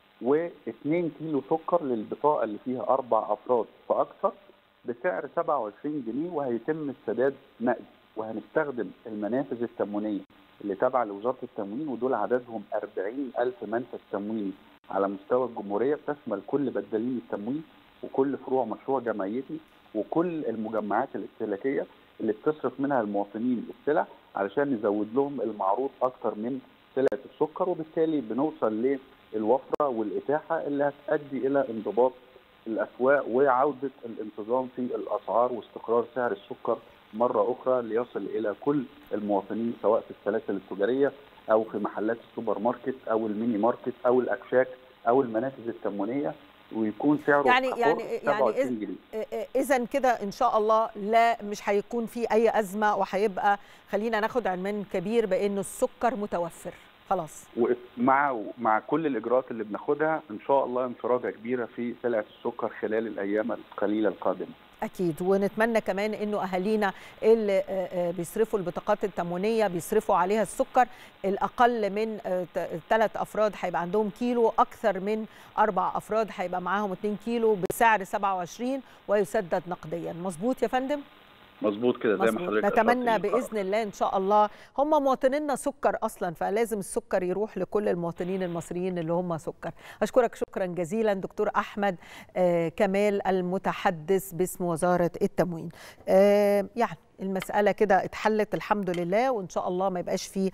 و2 كيلو سكر للبطاقة اللي فيها أربع أفراد فأكثر بسعر 27 جنيه وهيتم السداد نقدي وهنستخدم المنافذ التموينية اللي تابعة لوزارة التموين ودول عددهم 40 ألف منفذ تمويني على مستوى الجمهورية بتشمل كل بدالين التموين وكل فروع مشروع جمعيتي وكل المجمعات الاستهلاكية اللي بتصرف منها المواطنين السلع علشان نزود لهم المعروض أكتر من سلعة السكر وبالتالي بنوصل للوفرة والإتاحة اللي هتؤدي إلى انضباط الاسواق وعوده الانتظام في الاسعار واستقرار سعر السكر مره اخرى ليصل الى كل المواطنين سواء في السلاسل التجاريه او في محلات السوبر ماركت او الميني ماركت او الاكشاك او المنافذ التموينيه ويكون سعره يعني يعني يعني اذا كده ان شاء الله لا مش هيكون في اي ازمه وهيبقى خلينا ناخد عنوان كبير بانه السكر متوفر خلاص ومع مع كل الاجراءات اللي بناخدها ان شاء الله انفراجه كبيره في سلعه السكر خلال الايام القليله القادمه اكيد ونتمنى كمان انه اهالينا اللي بيصرفوا البطاقات التموينيه بيصرفوا عليها السكر الاقل من ثلاث افراد هيبقى عندهم كيلو اكثر من اربع افراد هيبقى معاهم 2 كيلو بسعر 27 ويسدد نقديا مظبوط يا فندم مظبوط كده زي ما حضرتك نتمنى باذن الله ان شاء الله هم مواطنينا سكر اصلا فلازم السكر يروح لكل المواطنين المصريين اللي هم سكر اشكرك شكرا جزيلا دكتور احمد آه كمال المتحدث باسم وزاره التموين آه يعني المسألة كده اتحلت الحمد لله وإن شاء الله ما يبقاش فيه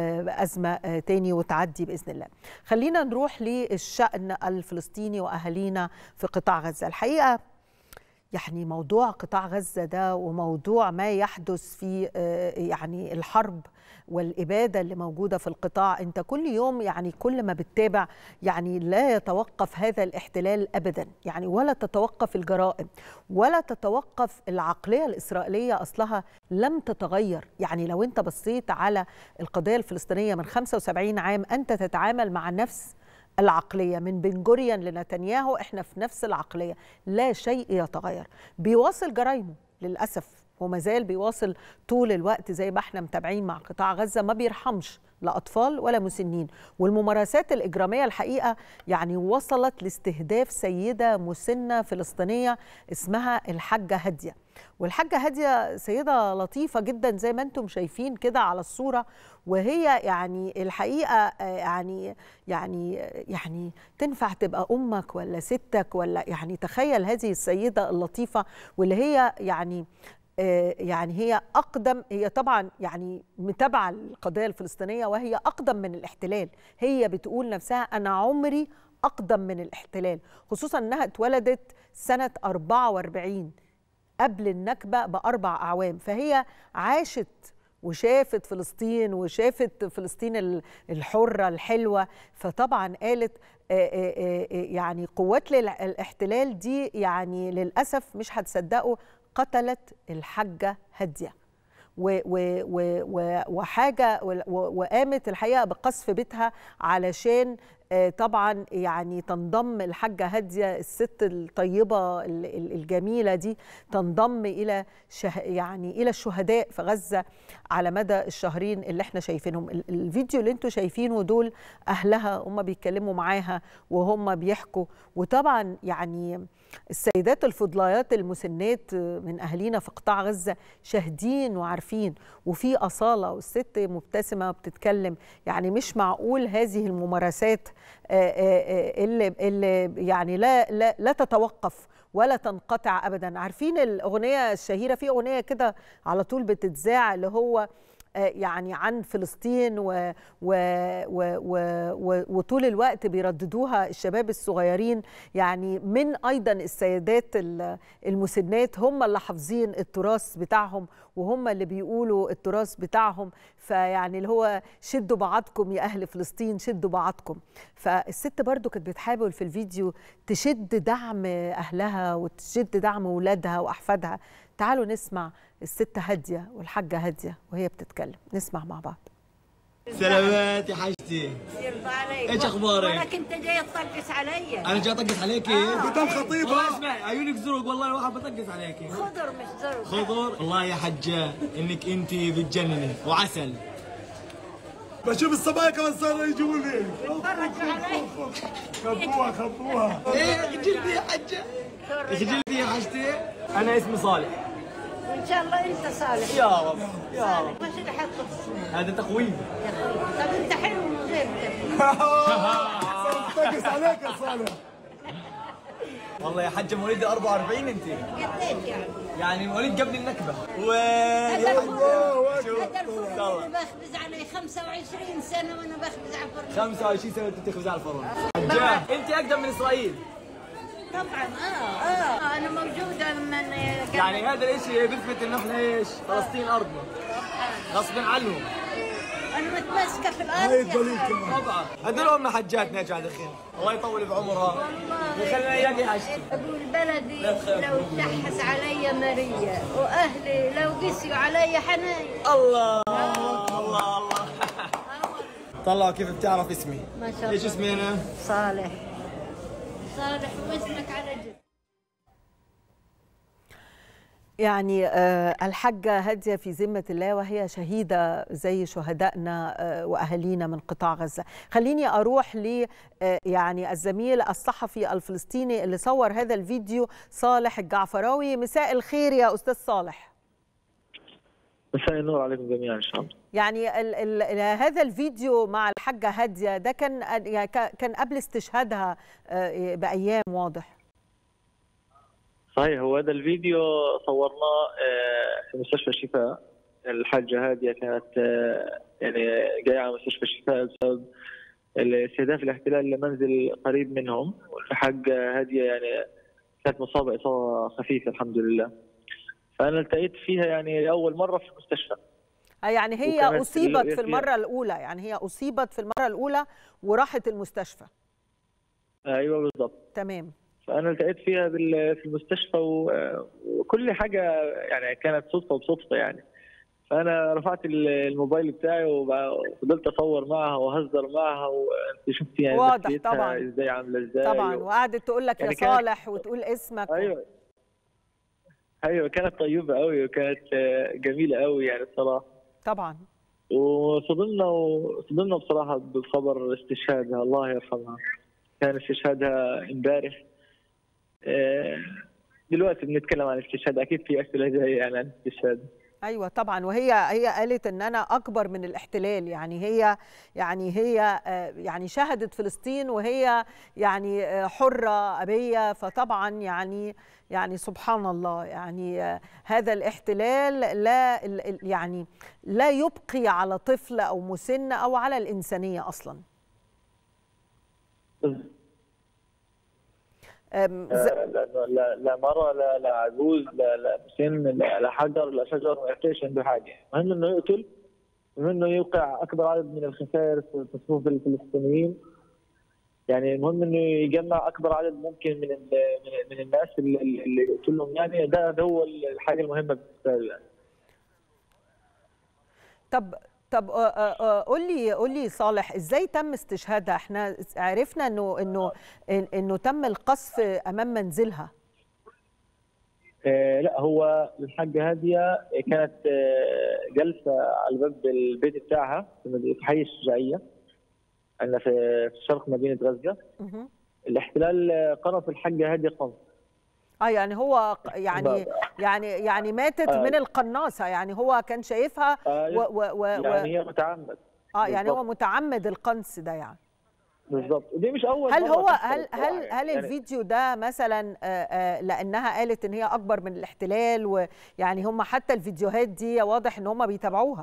أزمة تاني وتعدي بإذن الله خلينا نروح للشأن الفلسطيني وأهالينا في قطاع غزة الحقيقة يعني موضوع قطاع غزة ده وموضوع ما يحدث في يعني الحرب والإبادة اللي موجودة في القطاع أنت كل يوم يعني كل ما بتتابع يعني لا يتوقف هذا الاحتلال أبدا يعني ولا تتوقف الجرائم ولا تتوقف العقلية الإسرائيلية أصلها لم تتغير يعني لو أنت بصيت على القضية الفلسطينية من 75 عام أنت تتعامل مع نفس العقليه من بن جوريان لنتنياهو احنا في نفس العقليه لا شيء يتغير بيواصل جرايمه للاسف وما زال بيواصل طول الوقت زي ما احنا متابعين مع قطاع غزه ما بيرحمش لا اطفال ولا مسنين والممارسات الاجراميه الحقيقه يعني وصلت لاستهداف سيده مسنه فلسطينيه اسمها الحاجه هاديه والحاجه هاديه سيده لطيفه جدا زي ما انتم شايفين كده على الصوره وهي يعني الحقيقه يعني يعني يعني تنفع تبقى امك ولا ستك ولا يعني تخيل هذه السيده اللطيفه واللي هي يعني يعني هي اقدم هي طبعا يعني متابعه القضيه الفلسطينيه وهي اقدم من الاحتلال هي بتقول نفسها انا عمري اقدم من الاحتلال خصوصا انها اتولدت سنه 44 قبل النكبه باربع اعوام فهي عاشت وشافت فلسطين وشافت فلسطين الحره الحلوه فطبعا قالت يعني قوات الاحتلال دي يعني للاسف مش هتصدقوا قتلت الحاجه هاديه وحاجه وقامت الحقيقه بقصف بيتها علشان آه، طبعا يعني تنضم الحاجة هادية الست الطيبة ال- ال- الجميلة دي تنضم إلى شه يعني إلى الشهداء في غزة على مدى الشهرين اللي احنا شايفينهم ال- الفيديو اللي انتوا شايفينه دول أهلها هم بيتكلموا معاها وهم بيحكوا وطبعا يعني السيدات الفضليات المسنات من أهالينا في قطاع غزة شاهدين وعارفين وفي أصالة والست مبتسمة بتتكلم يعني مش معقول هذه الممارسات آه، آه، آه، اللي, اللي يعني لا, لا, لا تتوقف ولا تنقطع أبدا عارفين الأغنية الشهيرة في أغنية كده على طول بتتذاع اللي هو آه، يعني عن فلسطين و و و و و وطول الوقت بيرددوها الشباب الصغيرين يعني من ايضا السيدات ال- المسنات هم اللي حافظين التراث بتاعهم وهم اللي بيقولوا التراث بتاعهم فيعني اللي هو شدوا بعضكم يا اهل فلسطين شدوا بعضكم فالست برضو كانت بتحاول في الفيديو تشد دعم اهلها وتشد دعم اولادها واحفادها تعالوا نسمع الست هاديه والحاجه هاديه وهي بتتكلم نسمع مع بعض سلامات يا حاجتي يرضى عليك إيش أخبارك؟ وانا كنت جاي تطقس علي انا جاي اطقس عليكي قدام خطيبه والله اسمعي عيونك زرق والله الواحد بطقس عليكي خضر مش زرق خضر والله يا حجه انك انت بتجنني وعسل بشوف الصبايا كمان صاروا يجوا لي اتفرجوا علي خبوها خبوها ايه جلدي يا حجه جلدي يا حجتي انا اسمي صالح وان شاء الله انت صالح يا رب يا رب وش اللي حطه في السنة هذا تقويم يا اخوي طب انت حلو من غير ده طقس عليك يا صالح والله يا حجه مواليد 44 انت قديش يعني يعني مواليد قبل النكبه و هذا الفرن شوف هذا الفرن يلا. اللي بخبز عليه 25 سنه وانا بخبز على الفرن 25 سنه انت تخبز على الفرن حجه انت اقدم من اسرائيل طبعا اه اه انا موجوده من يعني هذا الشيء بيثبت انه احنا ايش فلسطين ارضنا غصبا عنهم انا متمسكه في الارض هاي يا الدليل أخوي. كمان طبعا هذول هم حجاتنا يا جماعه الخير الله يطول بعمرها ويخلينا اياك يا حجتي أقول بلدي لو تحس علي مرية وأهلي لو قسيوا علي حنايا الله الله الله طلعوا كيف بتعرف اسمي ما شاء ايش الله اسمي انا؟ صالح صالح واسمك على جد يعني آه، الحاجة هادية في ذمة الله وهي شهيدة زي شهدائنا آه، وأهالينا من قطاع غزة خليني أروح ل آه، يعني الزميل الصحفي الفلسطيني اللي صور هذا الفيديو صالح الجعفراوي مساء الخير يا أستاذ صالح مساء النور عليكم جميعا ان شاء الله يعني ال ال هذا الفيديو مع الحاجة هادية ده كان يعني ك- كان قبل استشهادها آه، بأيام واضح صحيح هو هذا الفيديو صورناه آه، في مستشفى الشفاء الحاجه هاديه كانت آه، يعني جايه على مستشفى الشفاء بسبب استهداف الاحتلال لمنزل قريب منهم والحاجه هاديه يعني كانت مصابه اصابه خفيفه الحمد لله فانا التقيت فيها يعني لاول مره في المستشفى آه، يعني هي وكانت أصيبت الرؤية في فيها- المرة الأولى يعني هي أصيبت في المرة الأولى وراحت المستشفى ايوه بالضبط تمام فانا التقيت فيها بال- في المستشفى و- وكل حاجه يعني كانت صدفه بصدفه يعني فانا رفعت ال- الموبايل بتاعي وفضلت اصور معها واهزر معها وانت شفتي يعني واضح نفسيتها طبعاً. ازاي عامله ازاي طبعا و... وقعدت تقول لك يعني يا كانت- صالح وتقول اسمك ايوه ايوه كانت طيبه قوي وكانت آه، جميله قوي يعني الصراحه طبعا وصدمنا وصدمنا بصراحه بخبر استشهادها الله يرحمها كان استشهادها امبارح آه، دلوقتي بنتكلم عن استشهاد اكيد في اسئله جايه يعني عن الاستشهاد ايوه طبعا وهي هي قالت ان انا اكبر من الاحتلال يعني هي يعني هي آه، يعني شهدت فلسطين وهي يعني آه، حره ابيه فطبعا يعني يعني سبحان الله يعني آه، هذا الاحتلال لا ال- ال- يعني لا يبقي على طفل او مسن او على الانسانيه اصلا أم، ز- لا لا لا, لا مره لا لا عجوز لا لا سن لا, لا حجر لا شجر ما يعطيش عنده حاجه المهم انه يقتل المهم انه يوقع اكبر عدد من الخسائر في في صفوف الفلسطينيين يعني المهم انه يجمع اكبر عدد ممكن من ال- من, من الناس اللي, اللي يقتلهم يعني ده ده هو الحاجه المهمه بالنسبه له يعني طب طب آه، آه، آه، قول لي قول لي صالح ازاي تم استشهادها احنا عرفنا انه انه إن- انه تم القذف امام منزلها آه، لا هو الحاجة هادية كانت آه، جالسة على باب البيت بتاعها في مد- في حي الشجاعية عندنا في في شرق مدينة غزة مهم. الاحتلال آه، قذف الحاجة هادية قذف اه يعني هو ق- يعني يعني يعني ماتت آه. من القناصه يعني هو كان شايفها و أيوة. و و و يعني هي متعمد اه يعني هو بالضبط. متعمد القنص ده يعني بالظبط ودي مش أول هل مرة هو تحصل هل الصراحة هل يعني. هل يعني الفيديو ده مثلا آه، آه، لانها قالت ان هي اكبر من الاحتلال ويعني هم حتى الفيديوهات دي واضح ان هم بيتابعوها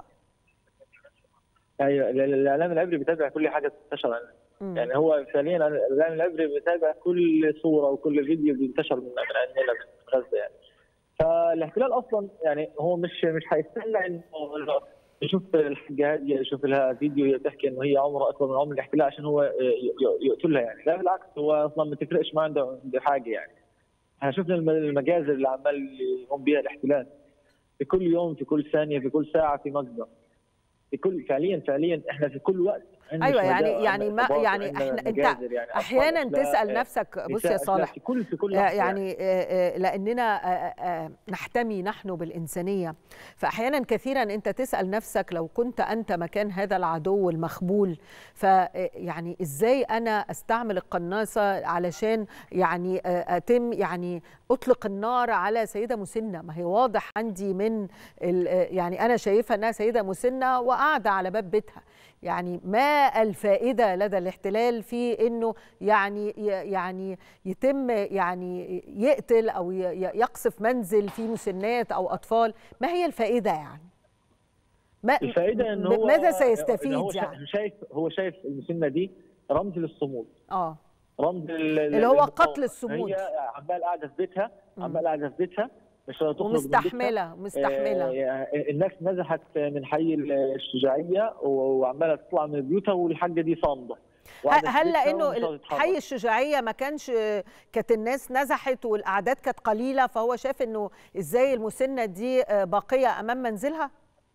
ايوه ال- ال- الاعلام العبري بيتابع كل حاجه بتنتشر عنها مم. يعني هو فعليا الاعلام العبري بيتابع كل صوره وكل فيديو بينتشر من من عندنا من غزه يعني فالاحتلال اصلا يعني هو مش مش هيستنى انه إنه يشوف الحاجه هاديه يشوف لها فيديو هي بتحكي انه هي عمرها اكبر من عمر الاحتلال عشان هو ي- ي- يقتلها يعني لا بالعكس هو اصلا ما تفرقش ما عنده عنده حاجه يعني احنا شفنا الم- المجازر اللي عمال يقوم بها الاحتلال في كل يوم في كل ثانيه في كل ساعه في مجزر في كل فعليا فعليا احنا في كل وقت عندنا ايوه شهداء، يعني يعني عندنا ما إصابات، يعني عندنا احنا انت مجازر، يعني أطفال، احيانا أشلاء، تسال آه، نفسك بص نساء، يا أشلاء، صالح في كل في كل آه، لحظة يعني آه، آه، لاننا آه، آه، نحتمي نحن بالانسانيه فاحيانا كثيرا انت تسال نفسك لو كنت انت مكان هذا العدو المخبول فيعني ازاي انا استعمل القناصه علشان يعني آه، اتم يعني اطلق النار على سيده مسنه ما هي واضح عندي من ال- آه، يعني انا شايفها انها سيده مسنه وقاعده على باب بيتها يعني ما الفائده لدى الاحتلال في انه يعني ي- يعني يتم يعني يقتل او ي- ي- يقصف منزل فيه مسنات او اطفال ما هي الفائده يعني ما الفائده ان ب- هو ماذا إن سيستفيد هو شا- يعني شايف هو شايف المسنه دي رمز للصمود اه رمز ال- ال- اللي هو المقاومة. قتل الصمود. هي عمال قاعده في بيتها عمال قاعده في بيتها مش راضية تخرج من بيتها. ومستحمله مستحمله آه، الناس نزحت من حي الشجاعيه وعماله تطلع من بيوتها والحاجه دي صامده وقاعدة في هل بيتها لانه ومش راضية تتحرك. حي الشجاعيه ما كانش كانت الناس نزحت والاعداد كانت قليله فهو شاف انه ازاي المسنه دي باقيه امام منزلها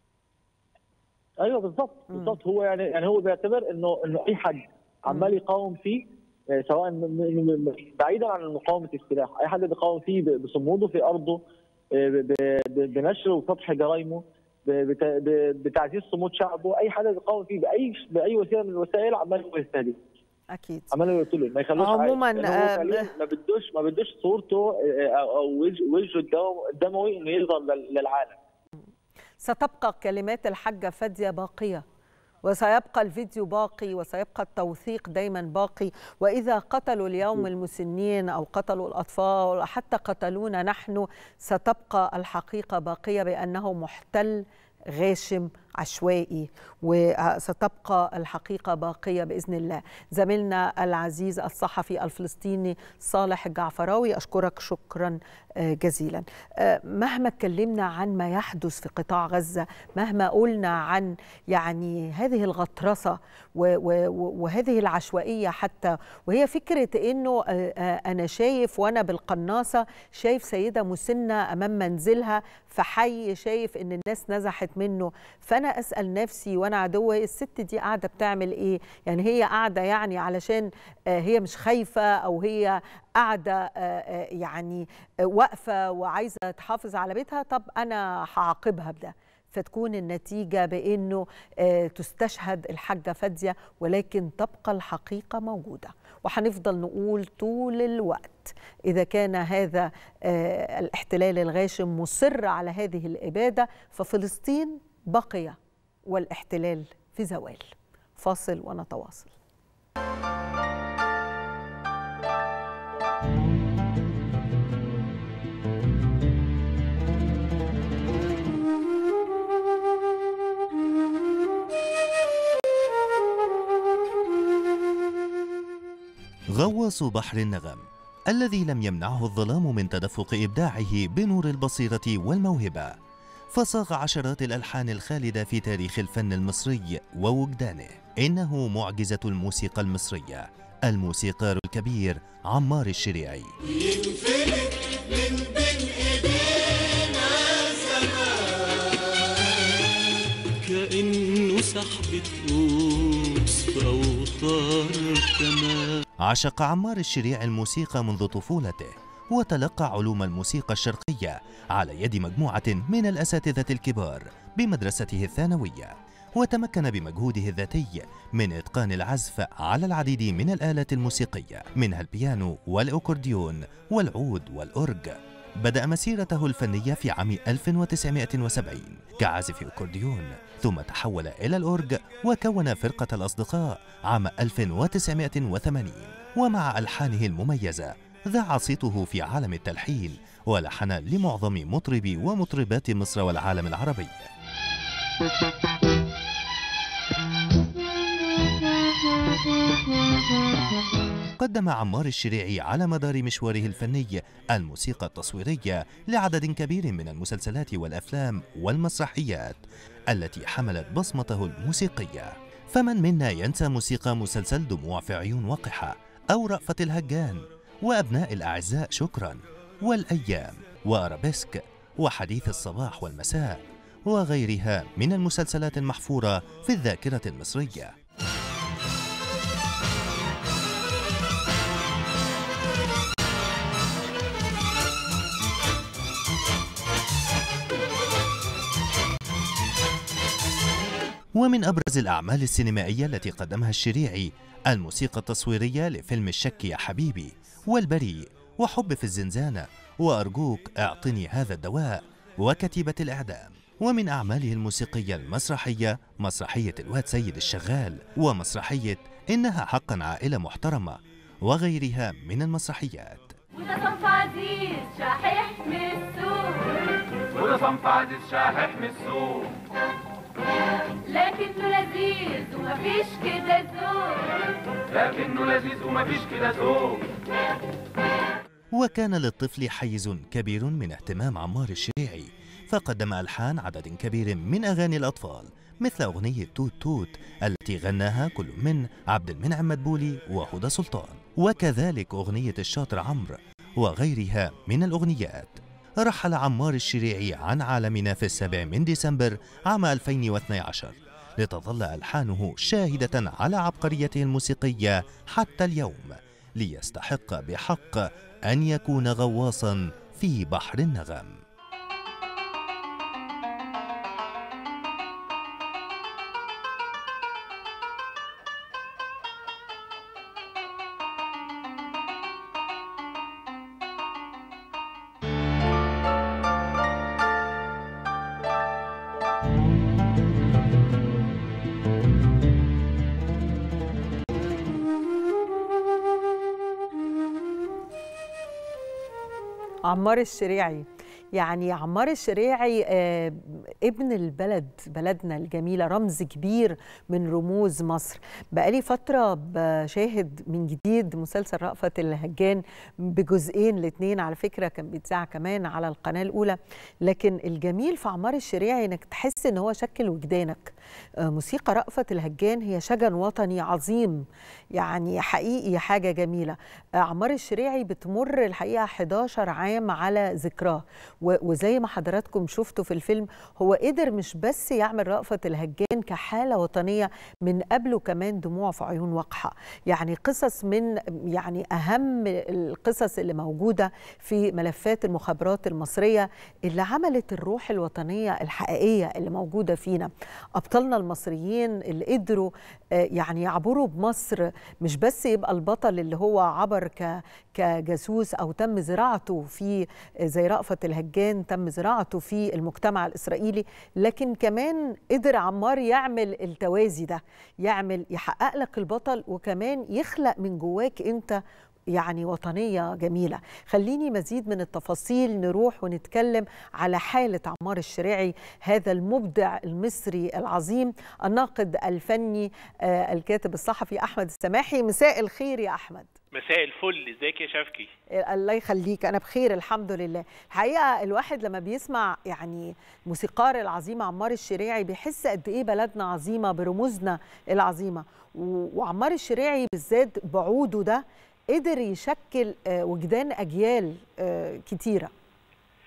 ايوه بالظبط بالظبط هو يعني يعني هو بيعتبر انه انه اي حد عمال يقاوم فيه آه، سواء م- م- م- بعيدا عن مقاومه السلاح اي حد بيقاوم فيه ب- بصموده في ارضه آه، ب- ب- بنشر وسطح جرائمه ب- بت- ب- بتعزيز صمود شعبه اي حد بيقاوم فيه باي باي وسيله من الوسائل عمال هو يستهدف اكيد عمال يقتله ما يخلوش عموماً، عايش. لأنه هو آه، فعلياً ما بدوش ما بدوش صورته آه، او أو وجه- وجهه الدم- الدموي انه يظهر لل- للعالم ستبقى كلمات الحاجة فادية باقية وسيبقى الفيديو باقي وسيبقى التوثيق دايما باقي وإذا قتلوا اليوم المسنين أو قتلوا الأطفال أو حتى قتلونا نحن ستبقى الحقيقة باقية بأنه محتل غاشم عشوائي وستبقى الحقيقة باقية بإذن الله زميلنا العزيز الصحفي الفلسطيني صالح الجعفراوي أشكرك شكرا آه، جزيلا آه، مهما اتكلمنا عن ما يحدث في قطاع غزة مهما قلنا عن يعني هذه الغطرسة و- و- و- وهذه العشوائية حتى وهي فكرة أنه آه، آه، أنا شايف وأنا بالقناصة شايف سيدة مسنة أمام منزلها في حي شايف أن الناس نزحت منه فأنا أسأل نفسي وأنا عدوة الست دي قاعدة بتعمل إيه يعني هي قاعدة يعني علشان آه، هي مش خايفة أو هي قاعدة آه، آه، يعني آه، واقفة وعايزة تحافظ على بيتها طب أنا هعاقبها بده فتكون النتيجة بأنه آه، تستشهد الحاجة فادية ولكن تبقى الحقيقة موجودة وهنفضل نقول طول الوقت إذا كان هذا آه، الاحتلال الغاشم مصر على هذه الإبادة ففلسطين بقية والاحتلال في زوال فاصل ونتواصل غواص بحر النغم الذي لم يمنعه الظلام من تدفق ابداعه بنور البصيره والموهبه فصاغ عشرات الالحان الخالده في تاريخ الفن المصري ووجدانه انه معجزه الموسيقى المصريه الموسيقار الكبير عمار الشريعي ينفلت من بين ايدينا زمان كأنه سحبة قوس بأوتار كمان عشق عمار الشريع الموسيقى منذ طفولته وتلقى علوم الموسيقى الشرقية على يد مجموعة من الأساتذة الكبار بمدرسته الثانوية وتمكن بمجهوده الذاتي من إتقان العزف على العديد من الآلات الموسيقية منها البيانو والأكورديون والعود والأورج بدأ مسيرته الفنية في عام 1970 كعازف أكورديون ثم تحول إلى الأورج وكون فرقة الأصدقاء عام 1980 ومع ألحانه المميزة ذاع صيته في عالم التلحين ولحن لمعظم مطربي ومطربات مصر والعالم العربي قدم عمار الشريعي على مدار مشواره الفني الموسيقى التصويرية لعدد كبير من المسلسلات والأفلام والمسرحيات التي حملت بصمته الموسيقية فمن منا ينسى موسيقى مسلسل دموع في عيون وقحة أو رأفة الهجان وأبناء الأعزاء شكرا والأيام وأرابيسك وحديث الصباح والمساء وغيرها من المسلسلات المحفورة في الذاكرة المصرية ومن أبرز الأعمال السينمائية التي قدمها الشريعي الموسيقى التصويرية لفيلم الشك يا حبيبي والبريء وحب في الزنزانة وأرجوك اعطني هذا الدواء وكتيبة الإعدام ومن أعماله الموسيقية المسرحية مسرحية الواد سيد الشغال ومسرحية إنها حقا عائلة محترمة وغيرها من المسرحيات وده صنف عزيز شاحح من السوق وده صنف عزيز شاحح من السوق لكنه لذيذ ومفيش كده ذوق لكنه لذيذ ومفيش كده ذوق وكان للطفل حيز كبير من اهتمام عمار الشريعي فقدم ألحان عدد كبير من أغاني الأطفال مثل أغنية توت توت التي غناها كل من عبد المنعم مدبولي وهدى سلطان وكذلك أغنية الشاطر عمرو وغيرها من الأغنيات رحل عمار الشريعي عن عالمنا في السابع من ديسمبر عام 2012 لتظل ألحانه شاهدة على عبقريته الموسيقية حتى اليوم ليستحق بحق أن يكون غواصا في بحر النغم عمار الشريعي يعني عمار الشريعي آه، ابن البلد بلدنا الجميلة رمز كبير من رموز مصر بقالي فترة بشاهد من جديد مسلسل رأفت الهجان بجزئين الاتنين على فكرة كان بيتذاع كمان على القناة الأولى لكن الجميل في عمار الشريعي انك تحس ان هو شكل وجدانك آه، موسيقى رأفت الهجان هي شجن وطني عظيم يعني حقيقي حاجة جميلة آه، عمار الشريعي بتمر الحقيقة 11 عام على ذكراه و- وزي ما حضراتكم شفتوا في الفيلم هو قدر مش بس يعمل رأفت الهجان كحالة وطنية من قبله كمان دموع في عيون وقحة يعني قصص من يعني أهم القصص اللي موجودة في ملفات المخابرات المصرية اللي عملت الروح الوطنية الحقيقية اللي موجودة فينا أبطالنا المصريين اللي قدروا آه، يعني يعبروا بمصر مش بس يبقى البطل اللي هو عبر ك كجاسوس او تم زراعته في زي رأفت الهجان تم زراعته في المجتمع الاسرائيلي لكن كمان قدر عمار يعمل التوازي ده يعمل يحقق لك البطل وكمان يخلق من جواك انت يعني وطنية جميلة خليني مزيد من التفاصيل نروح ونتكلم على حالة عمار الشريعي هذا المبدع المصري العظيم الناقد الفني آه، الكاتب الصحفي أحمد السماحي مساء الخير يا أحمد مساء الفل ازيك يا شفكي الله يخليك انا بخير الحمد لله الحقيقه الواحد لما بيسمع يعني موسيقار العظيم عمار الشريعي بيحس قد ايه بلدنا عظيمه برموزنا العظيمه و- وعمار الشريعي بالذات بعوده ده قدر يشكل آه، وجدان اجيال آه، كتيره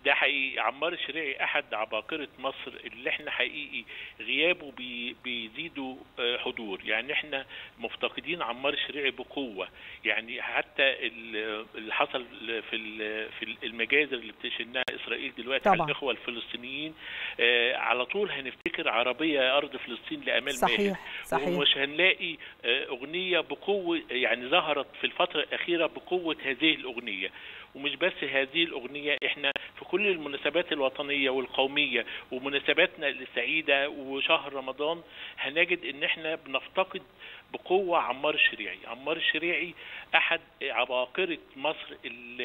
ده حقيقي عمار الشريعي احد عباقره مصر اللي احنا حقيقي غيابه بي بيزيدوا آه، حضور يعني احنا مفتقدين عمار الشريعي بقوه يعني حتى ال- اللي حصل في ال- في المجازر اللي بتشنها اسرائيل دلوقتي على طبعاً. الاخوه الفلسطينيين آه، على طول هنفتكر عربيه يا ارض فلسطين لامال ماهر صحيح صحيح ومش هنلاقي آه، أغنية بقوة يعني ظهرت في الفترة الأخيرة بقوة هذه الأغنية ومش بس هذه الأغنية إحنا في كل المناسبات الوطنية والقومية ومناسباتنا السعيدة وشهر رمضان هنجد إن إحنا بنفتقد بقوة عمار الشريعي عمار الشريعي أحد عباقرة مصر ال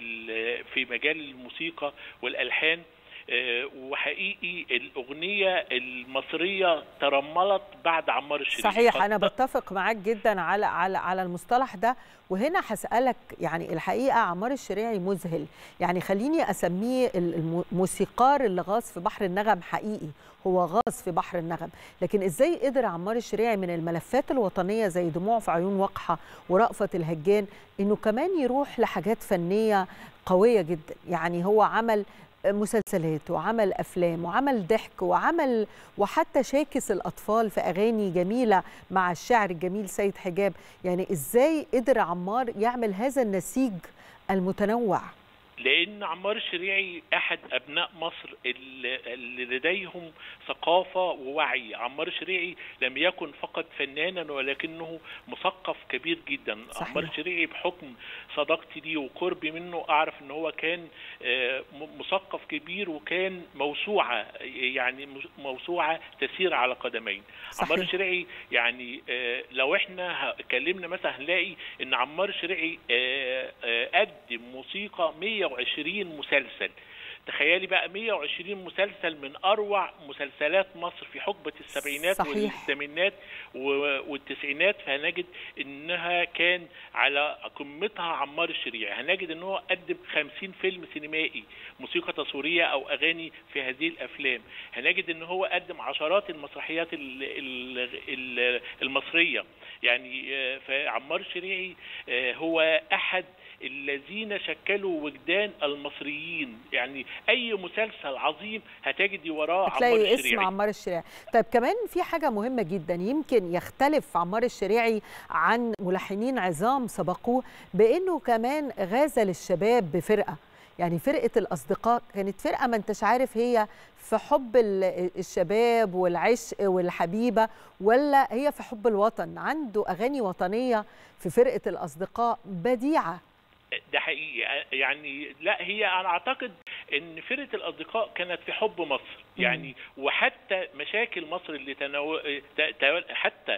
ال في مجال الموسيقى والألحان آه، وحقيقي الأغنية المصرية ترملت بعد عمار الشريعي صحيح انا بتفق معاك جدا على على على المصطلح ده وهنا هسالك يعني الحقيقه عمار الشريعي مذهل يعني خليني اسميه الم- الموسيقار اللي غاص في بحر النغم حقيقي هو غاص في بحر النغم لكن ازاي قدر عمار الشريعي من الملفات الوطنيه زي دموع في عيون وقحه ورأفت الهجان انه كمان يروح لحاجات فنيه قويه جدا يعني هو عمل مسلسلات وعمل افلام وعمل ضحك وعمل وحتى شاكس الاطفال في اغاني جميله مع الشاعر الجميل سيد حجاب يعني ازاي قدر عمار يعمل هذا النسيج المتنوع لان عمار الشريعي احد ابناء مصر اللي اللي لديهم ثقافه ووعي عمار الشريعي لم يكن فقط فنانا ولكنه مثقف كبير جدا صحيح. عمار الشريعي بحكم صداقتي ليه وقربي منه اعرف ان هو كان آه، م- مثقف كبير وكان موسوعه يعني مس- موسوعه تسير على قدمين صحيح. عمار الشريعي يعني آه، لو احنا ه- اتكلمنا مثلا هنلاقي ان عمار الشريعي آه، آه، قدم موسيقى 120 مسلسل تخيلي بقى 120 مسلسل من اروع مسلسلات مصر في حقبه السبعينات صحيح. والثمانينات و- والتسعينات فهنجد انها كان على قمتها عمار الشريعي هنجد ان هو قدم 50 فيلم سينمائي موسيقى تصويريه او اغاني في هذه الافلام هنجد ان هو قدم عشرات المسرحيات ال- ال- ال- المصريه يعني آه، فعمار الشريعي آه، هو احد الذين شكلوا وجدان المصريين يعني اي مسلسل عظيم هتجدي وراه عمار هتلاقي اسم الشريعي عمار الشريعي طيب كمان في حاجة مهمة جدا يمكن يختلف عمار الشريعي عن ملحنين عظام سبقوه بأنه كمان غازل الشباب بفرقة يعني فرقة الأصدقاء كانت فرقة ما انتش عارف هي في حب ال- الشباب والعشق والحبيبة ولا هي في حب الوطن عنده أغاني وطنية في فرقة الأصدقاء بديعة ده حقيقي يعني لا هي انا اعتقد ان فرقه الاصدقاء كانت في حب مصر يعني وحتى مشاكل مصر اللي تنو... ت- ت- حتى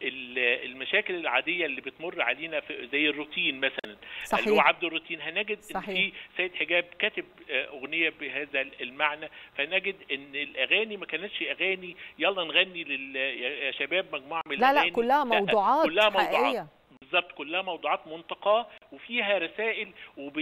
ال- المشاكل العاديه اللي بتمر علينا في زي الروتين مثلا صحيح. اللي هو عبد الروتين هنجد ان صحيح. في سيد حجاب كاتب آه، اغنيه بهذا المعنى فنجد ان الاغاني ما كانتش اغاني يلا نغني لل... يا شباب مجموعه من لا لا الاغاني كلها موضوعات كلها موضوعات حقيقية بالظبط كلها موضوعات منتقاه وفيها رسائل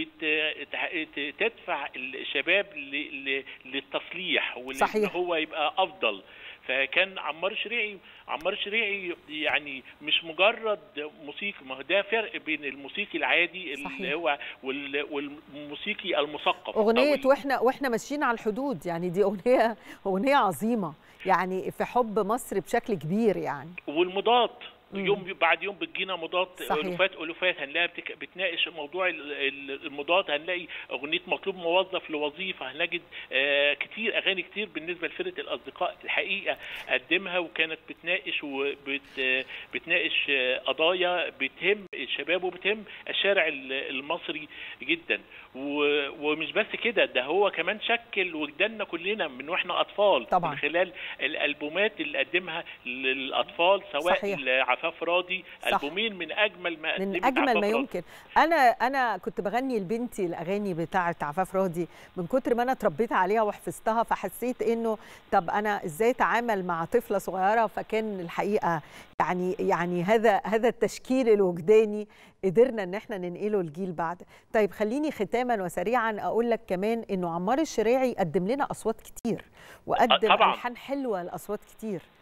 وبتدفع الشباب ل- ل- للتصليح وان صحيح. هو يبقى افضل فكان عمار شريعي عمار شريعي يعني مش مجرد موسيقي ما هو ده فرق بين الموسيقي العادي اللي صحيح. هو وال- والموسيقي المثقف أو أغنية ال- وإحنا وإحنا ماشيين على الحدود يعني دي أغنية أغنية عظيمة يعني في حب مصر بشكل كبير يعني والمضاد مم. يوم بعد يوم بتجينا مضاد صحيح. الوفات الوفات هنلاقيها بتك- بتناقش موضوع ال- ال- المضاد هنلاقي اغنيه مطلوب موظف لوظيفه هنجد آه كتير اغاني كتير بالنسبه لفرقه الاصدقاء الحقيقه قدمها وكانت بتناقش وبتناقش قضايا بتهم الشباب وبتهم الشارع ال- المصري جدا و- ومش بس كده ده هو كمان شكل وجداننا كلنا من واحنا اطفال طبعاً. من خلال الالبومات اللي قدمها للاطفال سواء صحيح. لعفاف راضي صح. البومين من اجمل ما من قدمت اجمل عفاف ما راضي. يمكن انا انا كنت بغني لبنتي الاغاني بتاعه عفاف راضي من كتر ما انا اتربيت عليها وحفظتها فحسيت انه طب انا ازاي اتعامل مع طفله صغيره فكان الحقيقه يعني يعني هذا هذا التشكيل الوجداني قدرنا ان احنا ننقله الجيل بعد طيب خليني ختاما وسريعا اقول لك كمان انه عمار الشريعي قدم لنا اصوات كتير وقدم طبعاً. الحان حلوه لاصوات كتير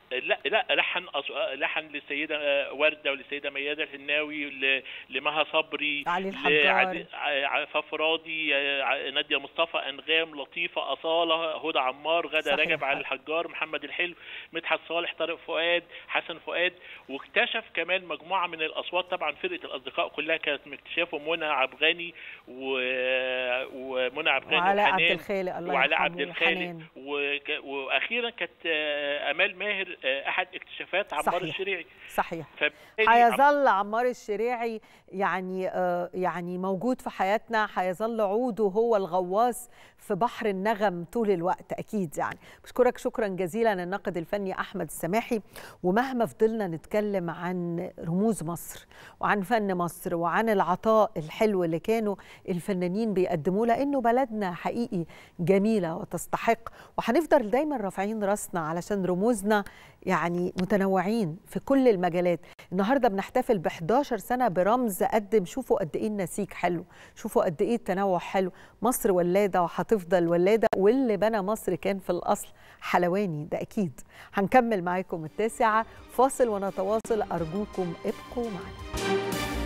لا لا لحن أص... لحن للسيده ورده وللسيده مياده الحناوي ل... لمها صبري علي الحجار. لعد... عفاف راضي ع- ناديه مصطفى انغام لطيفه اصاله هدى عمار غدا صحيح. رجب علي الحجار محمد الحلو مدحت صالح طارق فؤاد حسن فؤاد واكتشف كمان مجموعه من الاصوات طبعا فرقه الاصدقاء كلها كانت مكتشافه منى عبغاني و... ومنى عبغاني وعلاء عبد وحنان الخالق الله وعلاء يرحمه عبد الخالق وحنان. وك... واخيرا كانت آه، امال ماهر آه، احد اكتشافات عمار صحيح. الشريعي صحيح فبالتالي عم- هيظل عمار الشريعي يعني آه يعني موجود في حياتنا هيظل عوده هو الغواص في بحر النغم طول الوقت اكيد يعني بشكرك شكرا جزيلا الناقد الفني احمد السماحي ومهما فضلنا نتكلم عن رموز مصر وعن فن مصر وعن العطاء الحلو اللي كانوا الفنانين بيقدموه لانه بلدنا حقيقي جميله وتستحق وهنفضل دايما رافعين راسنا علشان رموزنا يعني متنوعين في كل المجالات النهارده بنحتفل ب 11 سنه برمز قدم شوفوا قد ايه النسيج حلو شوفوا قد ايه التنوع حلو مصر ولاده وهتفضل ولاده واللي بنى مصر كان في الاصل حلواني ده اكيد هنكمل معاكم التاسعه فاصل ونتواصل ارجوكم ابقوا معنا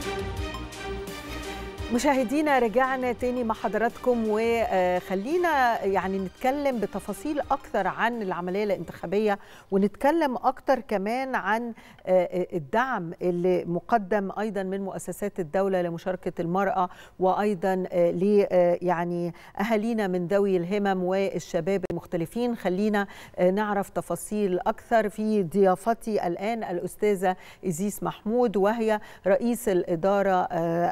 مشاهدينا رجعنا تاني مع حضراتكم وخلينا يعني نتكلم بتفاصيل اكثر عن العمليه الانتخابيه ونتكلم اكثر كمان عن الدعم اللي مقدم ايضا من مؤسسات الدوله لمشاركه المراه وايضا ل يعني اهالينا من ذوي الهمم والشباب المختلفين خلينا نعرف تفاصيل اكثر في ضيافتي الان الاستاذه ازيس محمود وهي رئيس الاداره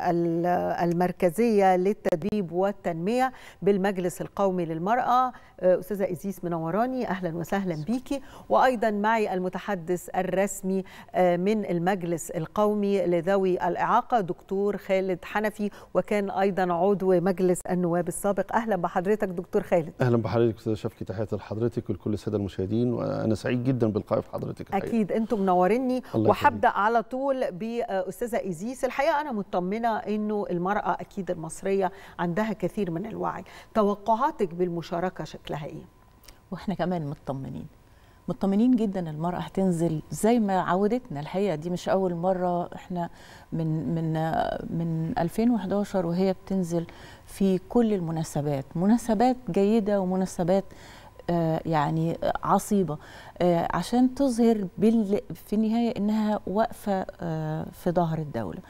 المركزيه للتدريب والتنميه بالمجلس القومي للمراه استاذه ازيس منوراني اهلا وسهلا بيكي وايضا معي المتحدث الرسمي من المجلس القومي لذوي الاعاقه دكتور خالد حنفي وكان ايضا عضو مجلس النواب السابق اهلا بحضرتك دكتور خالد اهلا بحضرتك استاذه شفقي تحياتي لحضرتك ولكل الساده المشاهدين وانا سعيد جدا باللقاء في حضرتك الحقيقة. اكيد انتم منوريني الله وهبدا على طول باستاذه ايزيس الحقيقه انا مطمنه انه المراه اكيد المصريه عندها كثير من الوعي توقعاتك بالمشاركه شكلها ايه واحنا كمان مطمنين مطمنين جدا المرأة هتنزل زي ما عودتنا الحقيقة دي مش أول مرة احنا من من من 2011 وهي بتنزل في كل المناسبات مناسبات جيدة ومناسبات آه يعني عصيبة آه عشان تظهر في النهاية إنها واقفة آه في ظهر الدولة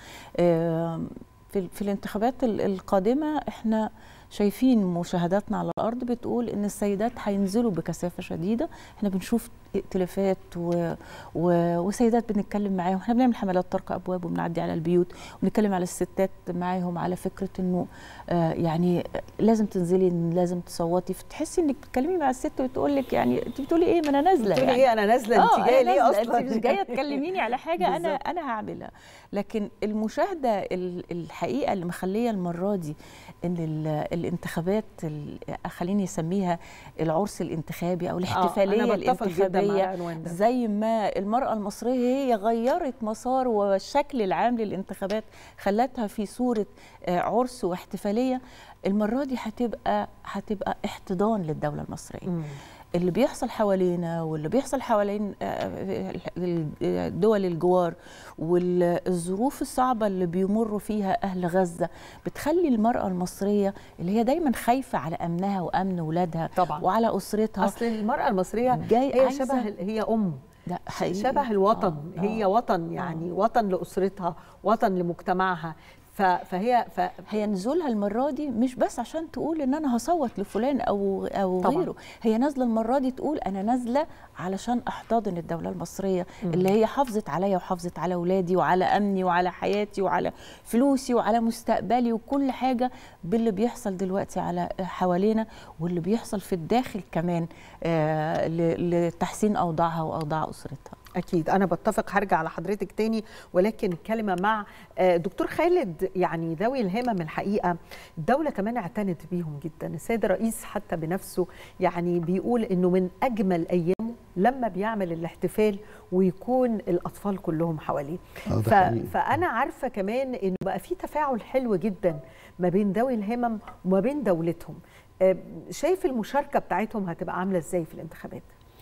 في, في الانتخابات القادمة احنا شايفين مشاهداتنا على الارض بتقول ان السيدات هينزلوا بكثافه شديده احنا بنشوف ائتلافات و... و... وسيدات بنتكلم معاهم احنا بنعمل حملات طرق ابواب وبنعدي على البيوت وبنتكلم على الستات معاهم على فكره انه آه يعني لازم تنزلي لازم تصوتي فتحسي انك بتتكلمي مع الست وتقول لك يعني انت بتقولي ايه ما انا نازله بتقولي يعني. ايه انا نازله انت جايه ليه اصلا انت مش جايه تكلميني على حاجه انا انا هعملها لكن المشاهده الحقيقه اللي مخليه المره دي ان الانتخابات خليني اسميها العرس الانتخابي او الاحتفاليه آه الانتخابيه زي ما المراه المصريه هي غيرت مسار والشكل العام للانتخابات خلتها في صوره عرس واحتفاليه المره دي هتبقى هتبقى احتضان للدوله المصريه م. اللي بيحصل حوالينا واللي بيحصل حوالين دول الجوار والظروف الصعبة اللي بيمروا فيها أهل غزة بتخلي المرأة المصرية اللي هي دايما خايفة على أمنها وأمن ولادها طبعا وعلى أسرتها أصل المرأة المصرية هي شبه هي أم لا حقيقي. شبه الوطن آه. هي وطن يعني آه. وطن لأسرتها وطن لمجتمعها فهي ف... هي نزولها المره دي مش بس عشان تقول ان انا هصوت لفلان او او طبعا. غيره هي نازله المره دي تقول انا نازله علشان احتضن الدوله المصريه م. اللي هي حافظت عليا وحافظت على اولادي وعلى امني وعلى حياتي وعلى فلوسي وعلى مستقبلي وكل حاجه باللي بيحصل دلوقتي على حوالينا واللي بيحصل في الداخل كمان آه لتحسين اوضاعها واوضاع اسرتها اكيد انا بتفق هرجع لحضرتك تاني ولكن الكلمه مع دكتور خالد يعني ذوي الهمم الحقيقه الدوله كمان اعتنت بيهم جدا السيد الرئيس حتى بنفسه يعني بيقول انه من اجمل ايامه لما بيعمل الاحتفال ويكون الاطفال كلهم حواليه ف... فانا عارفه كمان انه بقى في تفاعل حلو جدا ما بين ذوي الهمم وما بين دولتهم شايف المشاركه بتاعتهم هتبقى عامله ازاي في الانتخابات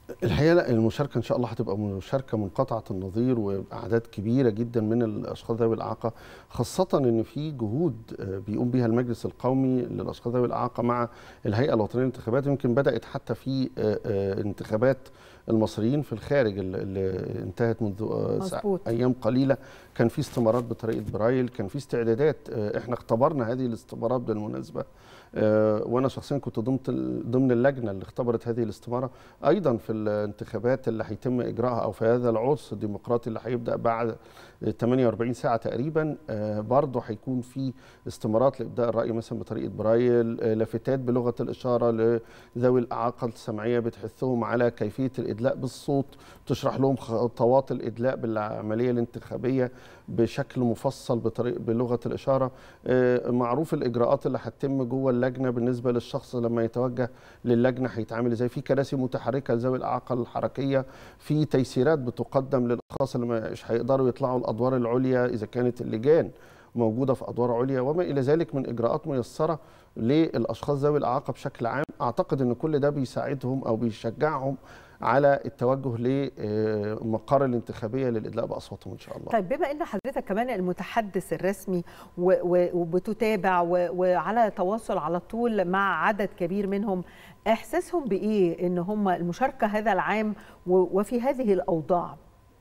الحقيقه لا المشاركه ان شاء الله هتبقى مشاركه منقطعه النظير واعداد كبيره جدا من الاشخاص ذوي الاعاقه خاصه ان في جهود آه، بيقوم بها المجلس القومي للاشخاص ذوي الاعاقه مع الهيئه الوطنيه للانتخابات يمكن بدات حتى في آه، آه، انتخابات المصريين في الخارج اللي- اللي انتهت منذ آه، سا- مظبوط. ايام قليله كان في استمارات بطريقه برايل كان في استعدادات آه، احنا اختبرنا هذه الاستمارات بالمناسبه آه، وانا شخصيا كنت ضمن ضمن اللجنه اللي اختبرت هذه الاستماره ايضا في الانتخابات اللي هيتم اجراءها او في هذا العرس الديمقراطي اللي هيبدا بعد 48 ساعه تقريبا آه، برضه هيكون في استمارات لابداء الراي مثلا بطريقه برايل آه، لافتات بلغه الاشاره لذوي الاعاقه السمعيه بتحثهم على كيفيه الادلاء بالصوت تشرح لهم خطوات الادلاء بالعمليه الانتخابيه بشكل مفصل بطريق بلغه الاشاره آه، معروف الاجراءات اللي هتتم جوه اللجنه بالنسبه للشخص لما يتوجه للجنه هيتعامل ازاي في كراسي متحركه لذوي الاعاقه الحركيه في تيسيرات بتقدم للاشخاص اللي مش هيقدروا يطلعوا الادوار العليا اذا كانت اللجان موجوده في ادوار عليا وما الى ذلك من اجراءات ميسره للاشخاص ذوي الاعاقه بشكل عام اعتقد ان كل ده بيساعدهم او بيشجعهم على التوجه للمقار الانتخابيه للادلاء باصواتهم ان شاء الله طيب بما ان حضرتك كمان المتحدث الرسمي و- و- وبتتابع و- وعلى تواصل على طول مع عدد كبير منهم احساسهم بايه ان هم المشاركه هذا العام و- وفي هذه الاوضاع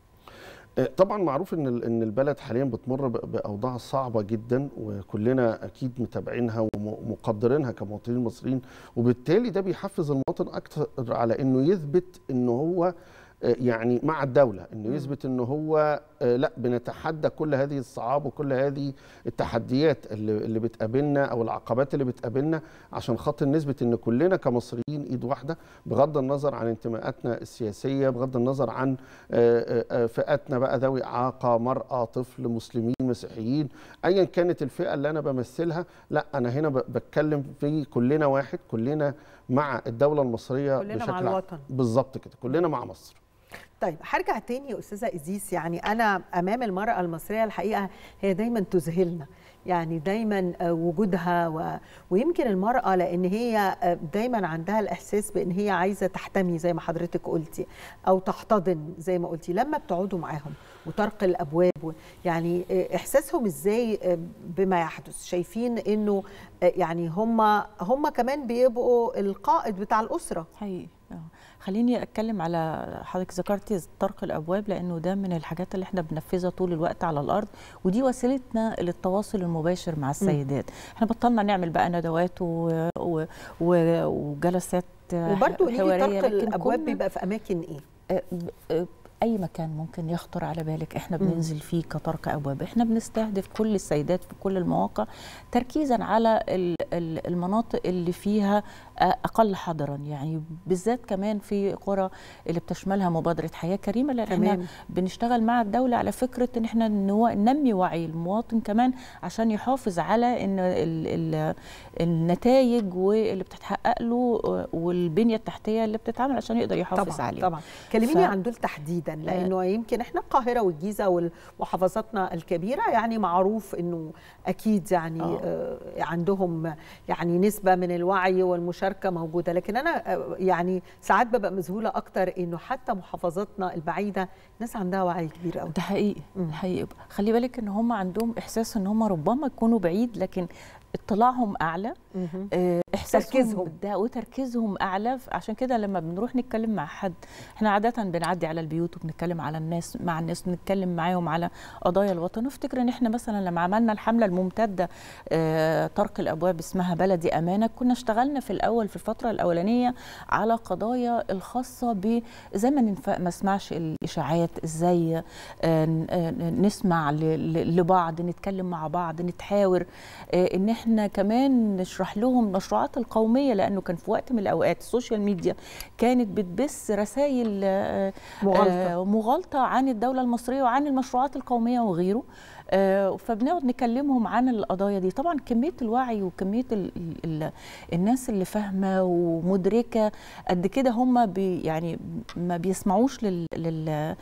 طبعا معروف ان ال- ان البلد حاليا بتمر ب- باوضاع صعبه جدا وكلنا اكيد متابعينها ومقدرينها كمواطنين مصريين وبالتالي ده بيحفز المواطن اكثر على انه يثبت انه هو آه، يعني مع الدوله انه يثبت انه هو آه، لا بنتحدى كل هذه الصعاب وكل هذه التحديات اللي اللي بتقابلنا او العقبات اللي بتقابلنا عشان خاطر نثبت ان كلنا كمصريين ايد واحده بغض النظر عن انتماءاتنا السياسيه بغض النظر عن آه، آه، فئاتنا بقى ذوي اعاقه مراه طفل مسلمين مسيحيين ايا كانت الفئه اللي انا بمثلها لا انا هنا ب- بتكلم في كلنا واحد كلنا مع الدوله المصريه كلنا مع بشكل عام. الوطن. بالظبط كده كلنا مع مصر طيب هرجع تاني يا استاذه ازيس يعني انا امام المراه المصريه الحقيقه هي دايما تذهلنا يعني دايما آه، وجودها و... ويمكن المراه لان هي آه، دايما عندها الاحساس بان هي عايزه تحتمي زي ما حضرتك قلتي او تحتضن زي ما قلتي لما بتقعدوا معاهم وطرق الابواب و... يعني آه، احساسهم ازاي آه، بما يحدث شايفين انه آه، يعني هم هم كمان بيبقوا القائد بتاع الاسره حقيقي آه. خليني اتكلم على حضرتك ذكرتي طرق الابواب لانه ده من الحاجات اللي احنا بننفذها طول الوقت على الارض ودي وسيلتنا للتواصل المباشر مع السيدات احنا بطلنا نعمل بقى ندوات و... و... و... وجلسات وبرضه نيجي حواريه طرق لكن الابواب كنا- بيبقى في اماكن ايه آه، ب- آه، اي مكان ممكن يخطر على بالك احنا مم. بننزل فيه كطرق ابواب احنا بنستهدف كل السيدات في كل المواقع تركيزا على ال- ال- المناطق اللي فيها آه، اقل حضرا يعني بالذات كمان في قرى اللي بتشملها مبادره حياه كريمه لان احنا تمام. بنشتغل مع الدوله على فكره ان احنا نو- ننمي وعي المواطن كمان عشان يحافظ على ان ال ال النتائج واللي بتتحقق له آه، والبنيه التحتيه اللي بتتعمل عشان يقدر يحافظ طبعا عليها طبعا كلميني ف- عن دول تحديدا لانه يمكن احنا القاهره والجيزه ومحافظاتنا الكبيره يعني معروف انه اكيد يعني آه. آه عندهم يعني نسبه من الوعي والمشاركه موجوده لكن انا آه يعني ساعات ببقى مذهوله اكتر انه حتى محافظاتنا البعيده ناس عندها وعي كبير قوي ده حقيقي ده حقيقي خلي بالك ان هم عندهم احساس ان هم ربما يكونوا بعيد لكن اطلاعهم اعلى آه، احساسهم تركيزهم. ده وتركيزهم اعلى ف- عشان كده لما بنروح نتكلم مع حد احنا عاده بنعدي على البيوت وبنتكلم على الناس مع الناس بنتكلم معاهم على قضايا الوطن افتكر ان احنا مثلا لما عملنا الحمله الممتده آه، طرق الابواب اسمها بلدي امانه كنا اشتغلنا في الاول في الفتره الاولانيه على قضايا الخاصه ب زي ما ننف- ما نسمعش الاشاعات ازاي آه، ن- آه، نسمع ل- ل- لبعض نتكلم مع بعض نتحاور آه، ان احنا كمان نشرح لهم المشروعات القوميه لانه كان في وقت من الاوقات السوشيال ميديا كانت بتبث رسائل آه، مغالطة. آه، مغالطه عن الدوله المصريه وعن المشروعات القوميه وغيره آه، فبنقعد نكلمهم عن القضايا دي طبعا كميه الوعي وكميه ال ال ال الناس اللي فاهمه ومدركه قد كده هم بي يعني ما بيسمعوش لل لل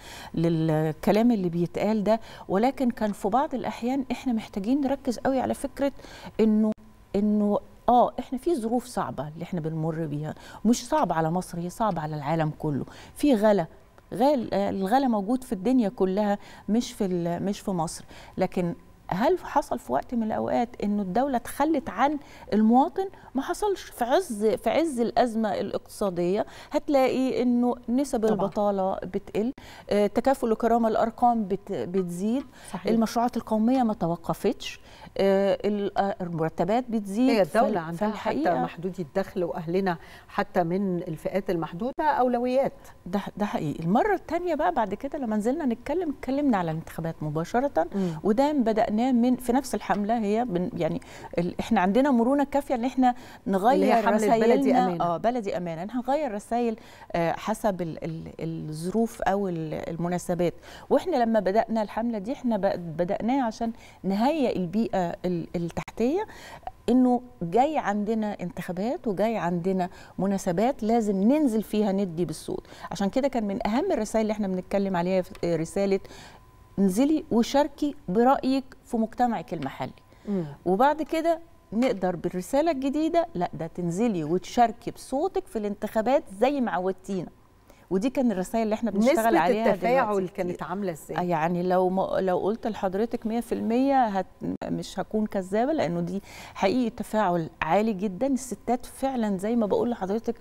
للكلام اللي بيتقال ده ولكن كان في بعض الاحيان احنا محتاجين نركز قوي على فكره انه انه اه احنا في ظروف صعبه اللي احنا بنمر بيها مش صعبه على مصر هي صعبه على العالم كله في غلا غال الغلا موجود في الدنيا كلها مش في ال- مش في مصر لكن هل حصل في وقت من الاوقات انه الدوله تخلت عن المواطن ما حصلش في عز في عز الازمه الاقتصاديه هتلاقي انه نسب طبعاً. البطاله بتقل آه، تكافل وكرامه الارقام بت بتزيد صحيح. المشروعات القوميه ما توقفتش آه، ال- آه، المرتبات بتزيد هي فال- الدولة عندها حتى فالحقيقة- محدودي الدخل وأهلنا حتى من الفئات المحدودة أولويات ده ده حقيقي المره الثانيه بقى بعد كده لما نزلنا نتكلم اتكلمنا على الانتخابات مباشره مم. وده بداناه من في نفس الحمله هي بن يعني ال احنا عندنا مرونه كافيه ان احنا اللي هي نغير حملة بلدي رسائلنا أمانة. اه بلدي امانه احنا هنغير رسائل آه حسب ال ال الظروف او ال- المناسبات واحنا لما بدانا الحمله دي احنا ب- بداناها عشان نهيئ البيئه ال- التحتيه انه جاي عندنا انتخابات وجاي عندنا مناسبات لازم ننزل فيها ندي بالصوت عشان كده كان من اهم الرسائل اللي احنا بنتكلم عليها في- رساله انزلي وشاركي برايك في مجتمعك المحلي وبعد كده نقدر بالرساله الجديده لا ده تنزلي وتشاركي بصوتك في الانتخابات زي ما عودتينا ودي كان الرسائل اللي احنا بنشتغل نسبة عليها التفاعل دلوقتي. كانت عاملة إزاي؟ يعني لو ما لو قلت لحضرتك 100% هت مش هكون كذابه لانه دي حقيقي تفاعل عالي جدا الستات فعلا زي ما بقول لحضرتك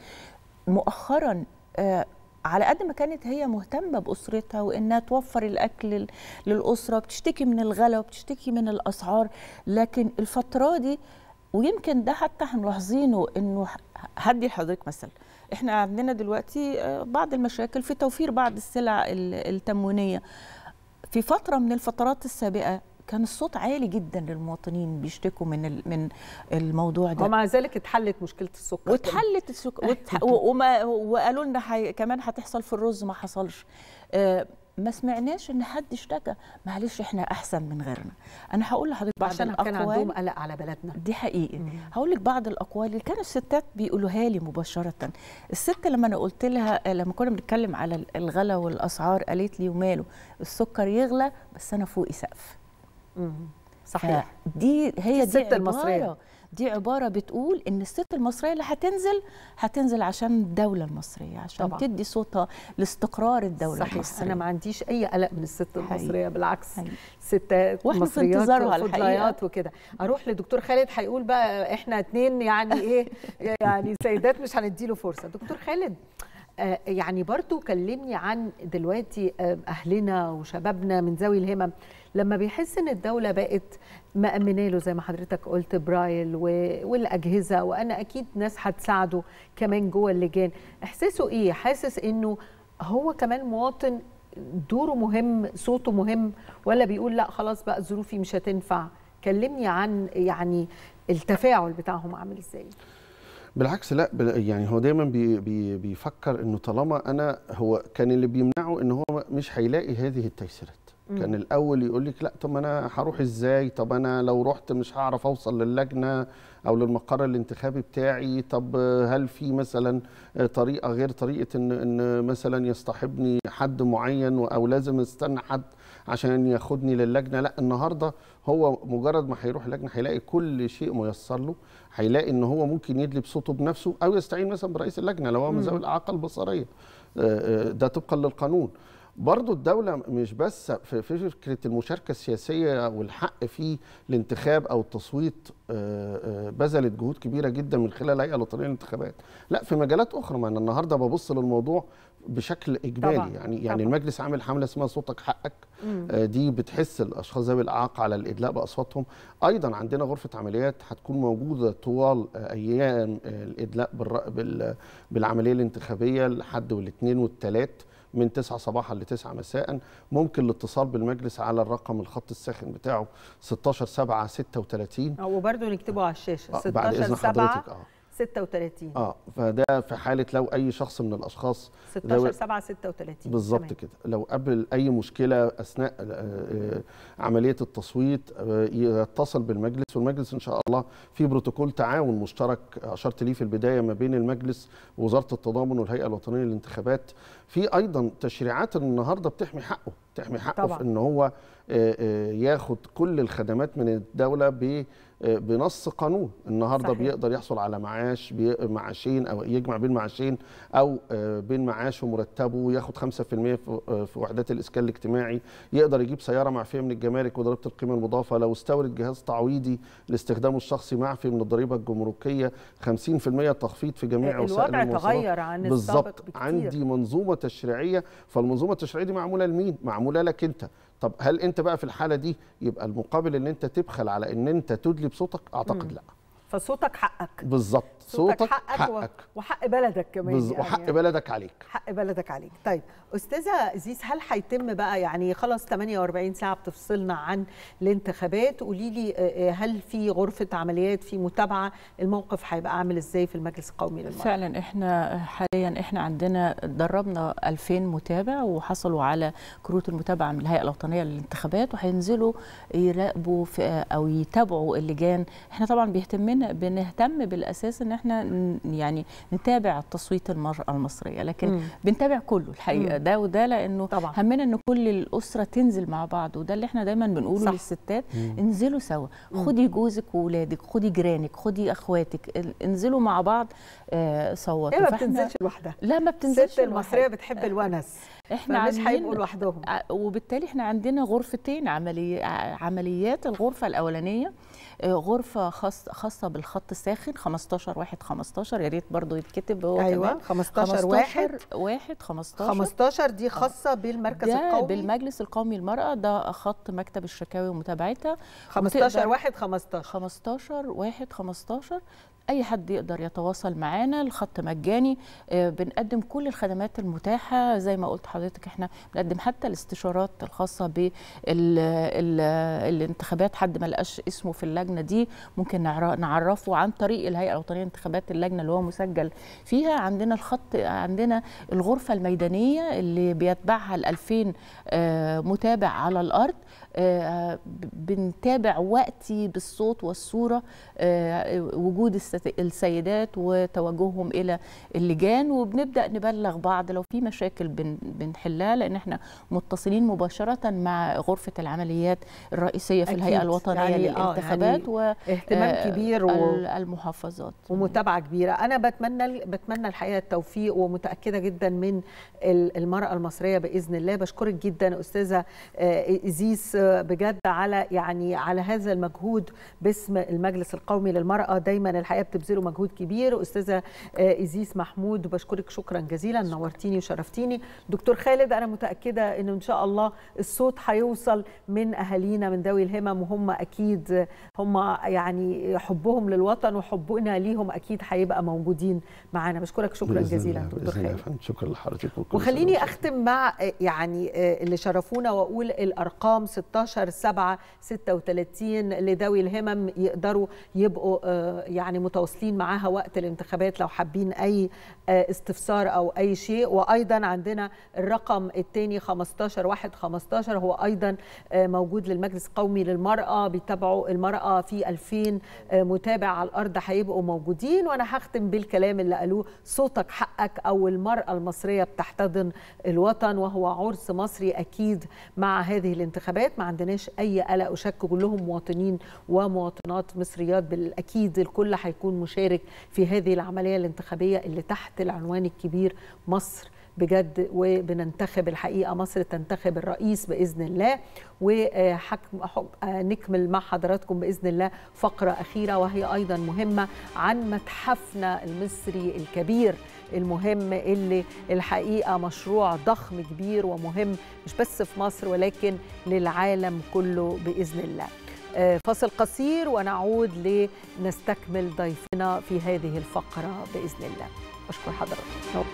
مؤخرا آه على قد ما كانت هي مهتمه باسرتها وانها توفر الاكل لل- للاسره بتشتكي من الغلا وبتشتكي من الاسعار لكن الفتره دي ويمكن ده حتى احنا ملاحظينه انه ه- هدي لحضرتك مثل احنا عندنا دلوقتي آه، بعض المشاكل في توفير بعض السلع ال- التموينيه في فتره من الفترات السابقه كان الصوت عالي جدا للمواطنين بيشتكوا من ال- من الموضوع ده ومع ذلك اتحلت مشكلة السكر واتحلت السك... واتح... و- وما وقالوا لنا حي... كمان هتحصل في الرز ما حصلش آه ما سمعناش ان حد اشتكى معلش احنا احسن من غيرنا انا هقول لحضرتك بعض عشان الاقوال كان عندهم قلق على بلدنا دي حقيقي هقول لك بعض الاقوال اللي كانوا الستات بيقولوها لي مباشره الست لما انا قلت لها لما كنا بنتكلم على الغلا والاسعار قالت لي وماله السكر يغلى بس انا فوقي سقف صحيح دي هي الست دي عبارة المصرية. دي عباره بتقول ان الست المصريه اللي هتنزل هتنزل عشان الدوله المصريه عشان طبعاً. تدي صوتها لاستقرار الدوله صحيح المصريه انا ما عنديش اي قلق من الست حقيقي. المصريه بالعكس حقيقي. ستات وإحنا في مصريات انتظارها الحقيقة. وفضليات وكده اروح لدكتور خالد هيقول بقى احنا اتنين يعني ايه يعني سيدات مش هنديله فرصه دكتور خالد آه، يعني برضو كلمني عن دلوقتي آه، اهلنا وشبابنا من ذوي الهمم لما بيحس ان الدوله بقت مأمنه له زي ما حضرتك قلت برايل و- والاجهزه وانا اكيد ناس هتساعده كمان جوه اللجان احساسه ايه حاسس انه هو كمان مواطن دوره مهم صوته مهم ولا بيقول لا خلاص بقى ظروفي مش هتنفع كلمني عن يعني التفاعل بتاعهم عامل ازاي بالعكس لا بل- يعني هو دايما بي بي بيفكر انه طالما انا هو كان اللي بيمنعه ان هو مش هيلاقي هذه التيسيرات مم. كان الاول يقول لك لا طب انا هروح ازاي طب انا لو رحت مش هعرف اوصل للجنه او للمقر الانتخابي بتاعي طب هل في مثلا طريقه غير طريقه ان ان مثلا يصطحبني حد معين او لازم استنى حد عشان ياخدني للجنه لا النهارده هو مجرد ما هيروح اللجنه هيلاقي كل شيء ميسر له هيلاقي ان هو ممكن يدلي بصوته بنفسه او يستعين مثلا برئيس اللجنه لو هو من مم. ذوي الاعاقه البصريه آه، آه، ده طبقا للقانون برضو الدولة مش بس في في فكرة المشاركة السياسية والحق في الانتخاب أو التصويت آه، آه، بذلت جهود كبيرة جدا من خلال الهيئة الوطنية للانتخابات لا في مجالات أخرى ما أنا النهاردة ببص للموضوع بشكل إجمالي طبعاً، يعني يعني طبعاً. المجلس عامل حملة اسمها صوتك حقك مم. آه، دي بتحس الاشخاص ذوي الاعاقه على الادلاء باصواتهم ايضا عندنا غرفه عمليات هتكون موجوده طوال آه، ايام آه، الادلاء بالر- بال- بالعمليه الانتخابيه الحد والاثنين والثلاث من 9 صباحا ل 9 مساء ممكن الاتصال بالمجلس على الرقم الخط الساخن بتاعه 16 7 36 وبرضه نكتبه على الشاشه آه، بعد 16 إذن 7 حضرتك، آه. 36 اه فده في حاله لو اي شخص من الاشخاص 16 ذوي- 7 36 بالظبط تمام. كده لو قبل اي مشكله اثناء آه، آه، عمليه التصويت آه، يتصل بالمجلس والمجلس ان شاء الله في بروتوكول تعاون مشترك اشرت ليه في البدايه ما بين المجلس ووزاره التضامن والهيئه الوطنيه للانتخابات في ايضا تشريعات النهارده بتحمي حقه بتحمي حقه طبعاً. في ان هو آه، آه، ياخد كل الخدمات من الدوله آه، بنص قانون النهارده صحيح. بيقدر يحصل على معاش بي- معاشين او يجمع بين معاشين او آه، بين معاشه ومرتبه ياخد 5% في آه، في وحدات الاسكان الاجتماعي يقدر يجيب سياره معفيه من الجمارك وضريبه القيمه المضافه لو استورد جهاز تعويضي لاستخدامه الشخصي معفي من الضريبه الجمركيه 50% تخفيض في جميع وسائل الوضع المواصلات تغير عن السابق بالظبط بكتير. عندي منظومه تشريعيه فالمنظومه التشريعيه دي معموله لمين معموله لك انت طب هل انت بقى في الحاله دي يبقى المقابل ان انت تبخل على ان انت تدلي بصوتك اعتقد مم. لا فصوتك حقك بالظبط صوتك, صوتك حقك, حقك و- وحق بلدك كمان بز- يعني وحق بلدك عليك حق بلدك عليك طيب استاذه زيز هل هيتم بقى يعني خلاص 48 ساعه بتفصلنا عن الانتخابات قولي لي آه، آه، هل في غرفه عمليات في متابعه الموقف هيبقى عامل ازاي في المجلس القومي للمرأة فعلا احنا حاليا احنا عندنا دربنا 2000 متابع وحصلوا على كروت المتابعه من الهيئه الوطنيه للانتخابات وهينزلوا يراقبوا في او يتابعوا اللجان احنا طبعا بيهتمنا بنهتم بالاساس ان احنا ن- يعني نتابع تصويت المراه المصريه لكن مم. بنتابع كله الحقيقه مم. ده وده لانه طبعا. همنا ان كل الاسره تنزل مع بعض وده اللي احنا دايما بنقوله صح. للستات مم. انزلوا سوا مم. خدي جوزك وولادك خدي جيرانك خدي اخواتك ال- انزلوا مع بعض آه، صوتوا هي ما فإحنا- بتنزلش لوحدها لا ما بتنزلش الست المصريه لوحدها. بتحب الونس احنا فمش عاملين- هيبقوا لوحدهم ع- وبالتالي احنا عندنا غرفتين عملي... ع- عمليات الغرفه الاولانيه آه، غرفه خاص... خاصه بالخط الساخن 15 واحد 15 يا ريت برضه يتكتب هو أيوة، كمان 15 واحد. واحد 15 15 دي خاصه بالمركز ده القومي بالمجلس القومي للمرأة ده خط مكتب الشكاوي ومتابعتها 15 وتقدر- واحد 15 15 واحد 15 اي حد يقدر يتواصل معانا الخط مجاني آه، بنقدم كل الخدمات المتاحه زي ما قلت حضرتك احنا بنقدم حتى الاستشارات الخاصه بالانتخابات حد ما لقاش اسمه في اللجنه دي ممكن نعر- نعرفه عن طريق الهيئه الوطنيه للانتخابات اللجنه اللي هو مسجل فيها عندنا الخط عندنا الغرفه الميدانيه اللي بيتبعها ال 2000 آه، متابع على الارض آه، ب- بنتابع وقتي بالصوت والصوره آه، وجود الست- السيدات وتوجههم الى اللجان وبنبدا نبلغ بعض لو في مشاكل بن- بنحلها لان احنا متصلين مباشره مع غرفه العمليات الرئيسيه في أكيد. الهيئه الوطنيه يعني آه، للانتخابات يعني اهتمام كبير و- والمحافظات ومتابعه كبيره انا بتمنى بتمنى الحقيقه التوفيق ومتاكده جدا من ال- المراه المصريه باذن الله بشكرك جدا استاذه آه، ازيس آه، بجد على يعني على هذا المجهود باسم المجلس القومي للمراه دايما الحقيقه بتبذلوا مجهود كبير استاذه آه، ازيس محمود بشكرك شكرا جزيلا نورتيني وشرفتيني دكتور خالد انا متاكده ان ان شاء الله الصوت هيوصل من اهالينا من ذوي الهمم وهم اكيد هم يعني حبهم للوطن وحبنا ليهم اكيد هيبقى موجودين معانا بشكرك شكرا بإذن جزيلا الله، دكتور بإذن الله يا خالد فندم. شكرا لحضرتك وكل وخليني سنة اختم مع آه، يعني آه، اللي شرفونا واقول الارقام 16 7 36 لذوي الهمم يقدروا يبقوا آه، يعني متواصلين معاها وقت الانتخابات لو حابين اي آه، استفسار او اي شيء وايضا عندنا الرقم الثاني 15 1 15 هو ايضا آه، موجود للمجلس القومي للمراه بيتابعوا المراه في 2000 آه، متابع على الارض هيبقوا موجودين وانا هختم بالكلام اللي قالوه صوتك حقك او المراه المصريه بتحتضن الوطن وهو عرس مصري اكيد مع هذه الانتخابات ما عندناش اي قلق وشك كلهم مواطنين ومواطنات مصريات بالاكيد الكل هيكون مشارك في هذه العمليه الانتخابيه اللي تحت العنوان الكبير مصر بجد وبننتخب الحقيقه مصر تنتخب الرئيس باذن الله ونكمل مع حضراتكم باذن الله فقره اخيره وهي ايضا مهمه عن متحفنا المصري الكبير المهم اللي الحقيقه مشروع ضخم كبير ومهم مش بس في مصر ولكن للعالم كله باذن الله. آه، فاصل قصير ونعود لنستكمل ضيفنا في هذه الفقره باذن الله. اشكر حضراتكم.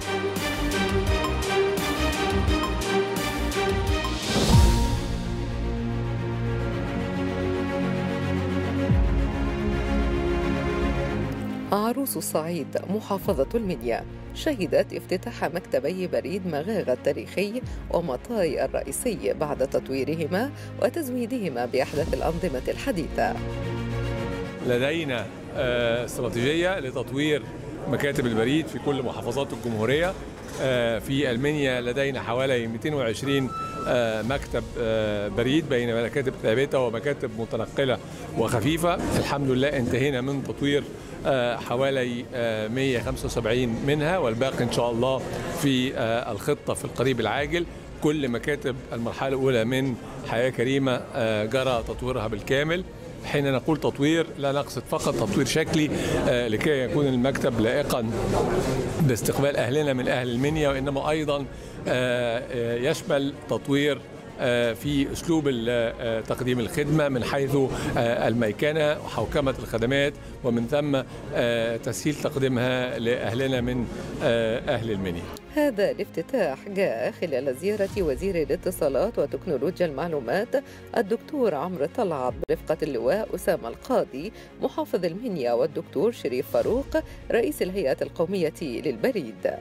عروس الصعيد محافظة المنيا شهدت افتتاح مكتبي بريد مغاغة التاريخي ومطاي الرئيسي بعد تطويرهما وتزويدهما بأحدث الأنظمة الحديثة لدينا آه، استراتيجية لتطوير مكاتب البريد في كل محافظات الجمهورية آه، في المنيا لدينا حوالي 220 آه، مكتب آه، بريد بين مكاتب ثابته ومكاتب متنقله وخفيفه الحمد لله انتهينا من تطوير آه، حوالي آه، 175 منها والباقي ان شاء الله في آه، الخطه في القريب العاجل كل مكاتب المرحله الاولى من حياه كريمه آه، جرى تطويرها بالكامل حين نقول تطوير لا نقصد فقط تطوير شكلي آه، لكي يكون المكتب لائقا باستقبال اهلنا من اهل المنيا وانما ايضا آه، آه، يشمل تطوير آه، في اسلوب ال- آه، تقديم الخدمه من حيث آه، الميكنه وحوكمه الخدمات ومن ثم آه، تسهيل تقديمها لاهلنا من آه، اهل المنيا. هذا الافتتاح جاء خلال زيارة وزير الاتصالات وتكنولوجيا المعلومات الدكتور عمرو طلعت برفقة اللواء أسامة القاضي محافظ المنيا والدكتور شريف فاروق رئيس الهيئة القومية للبريد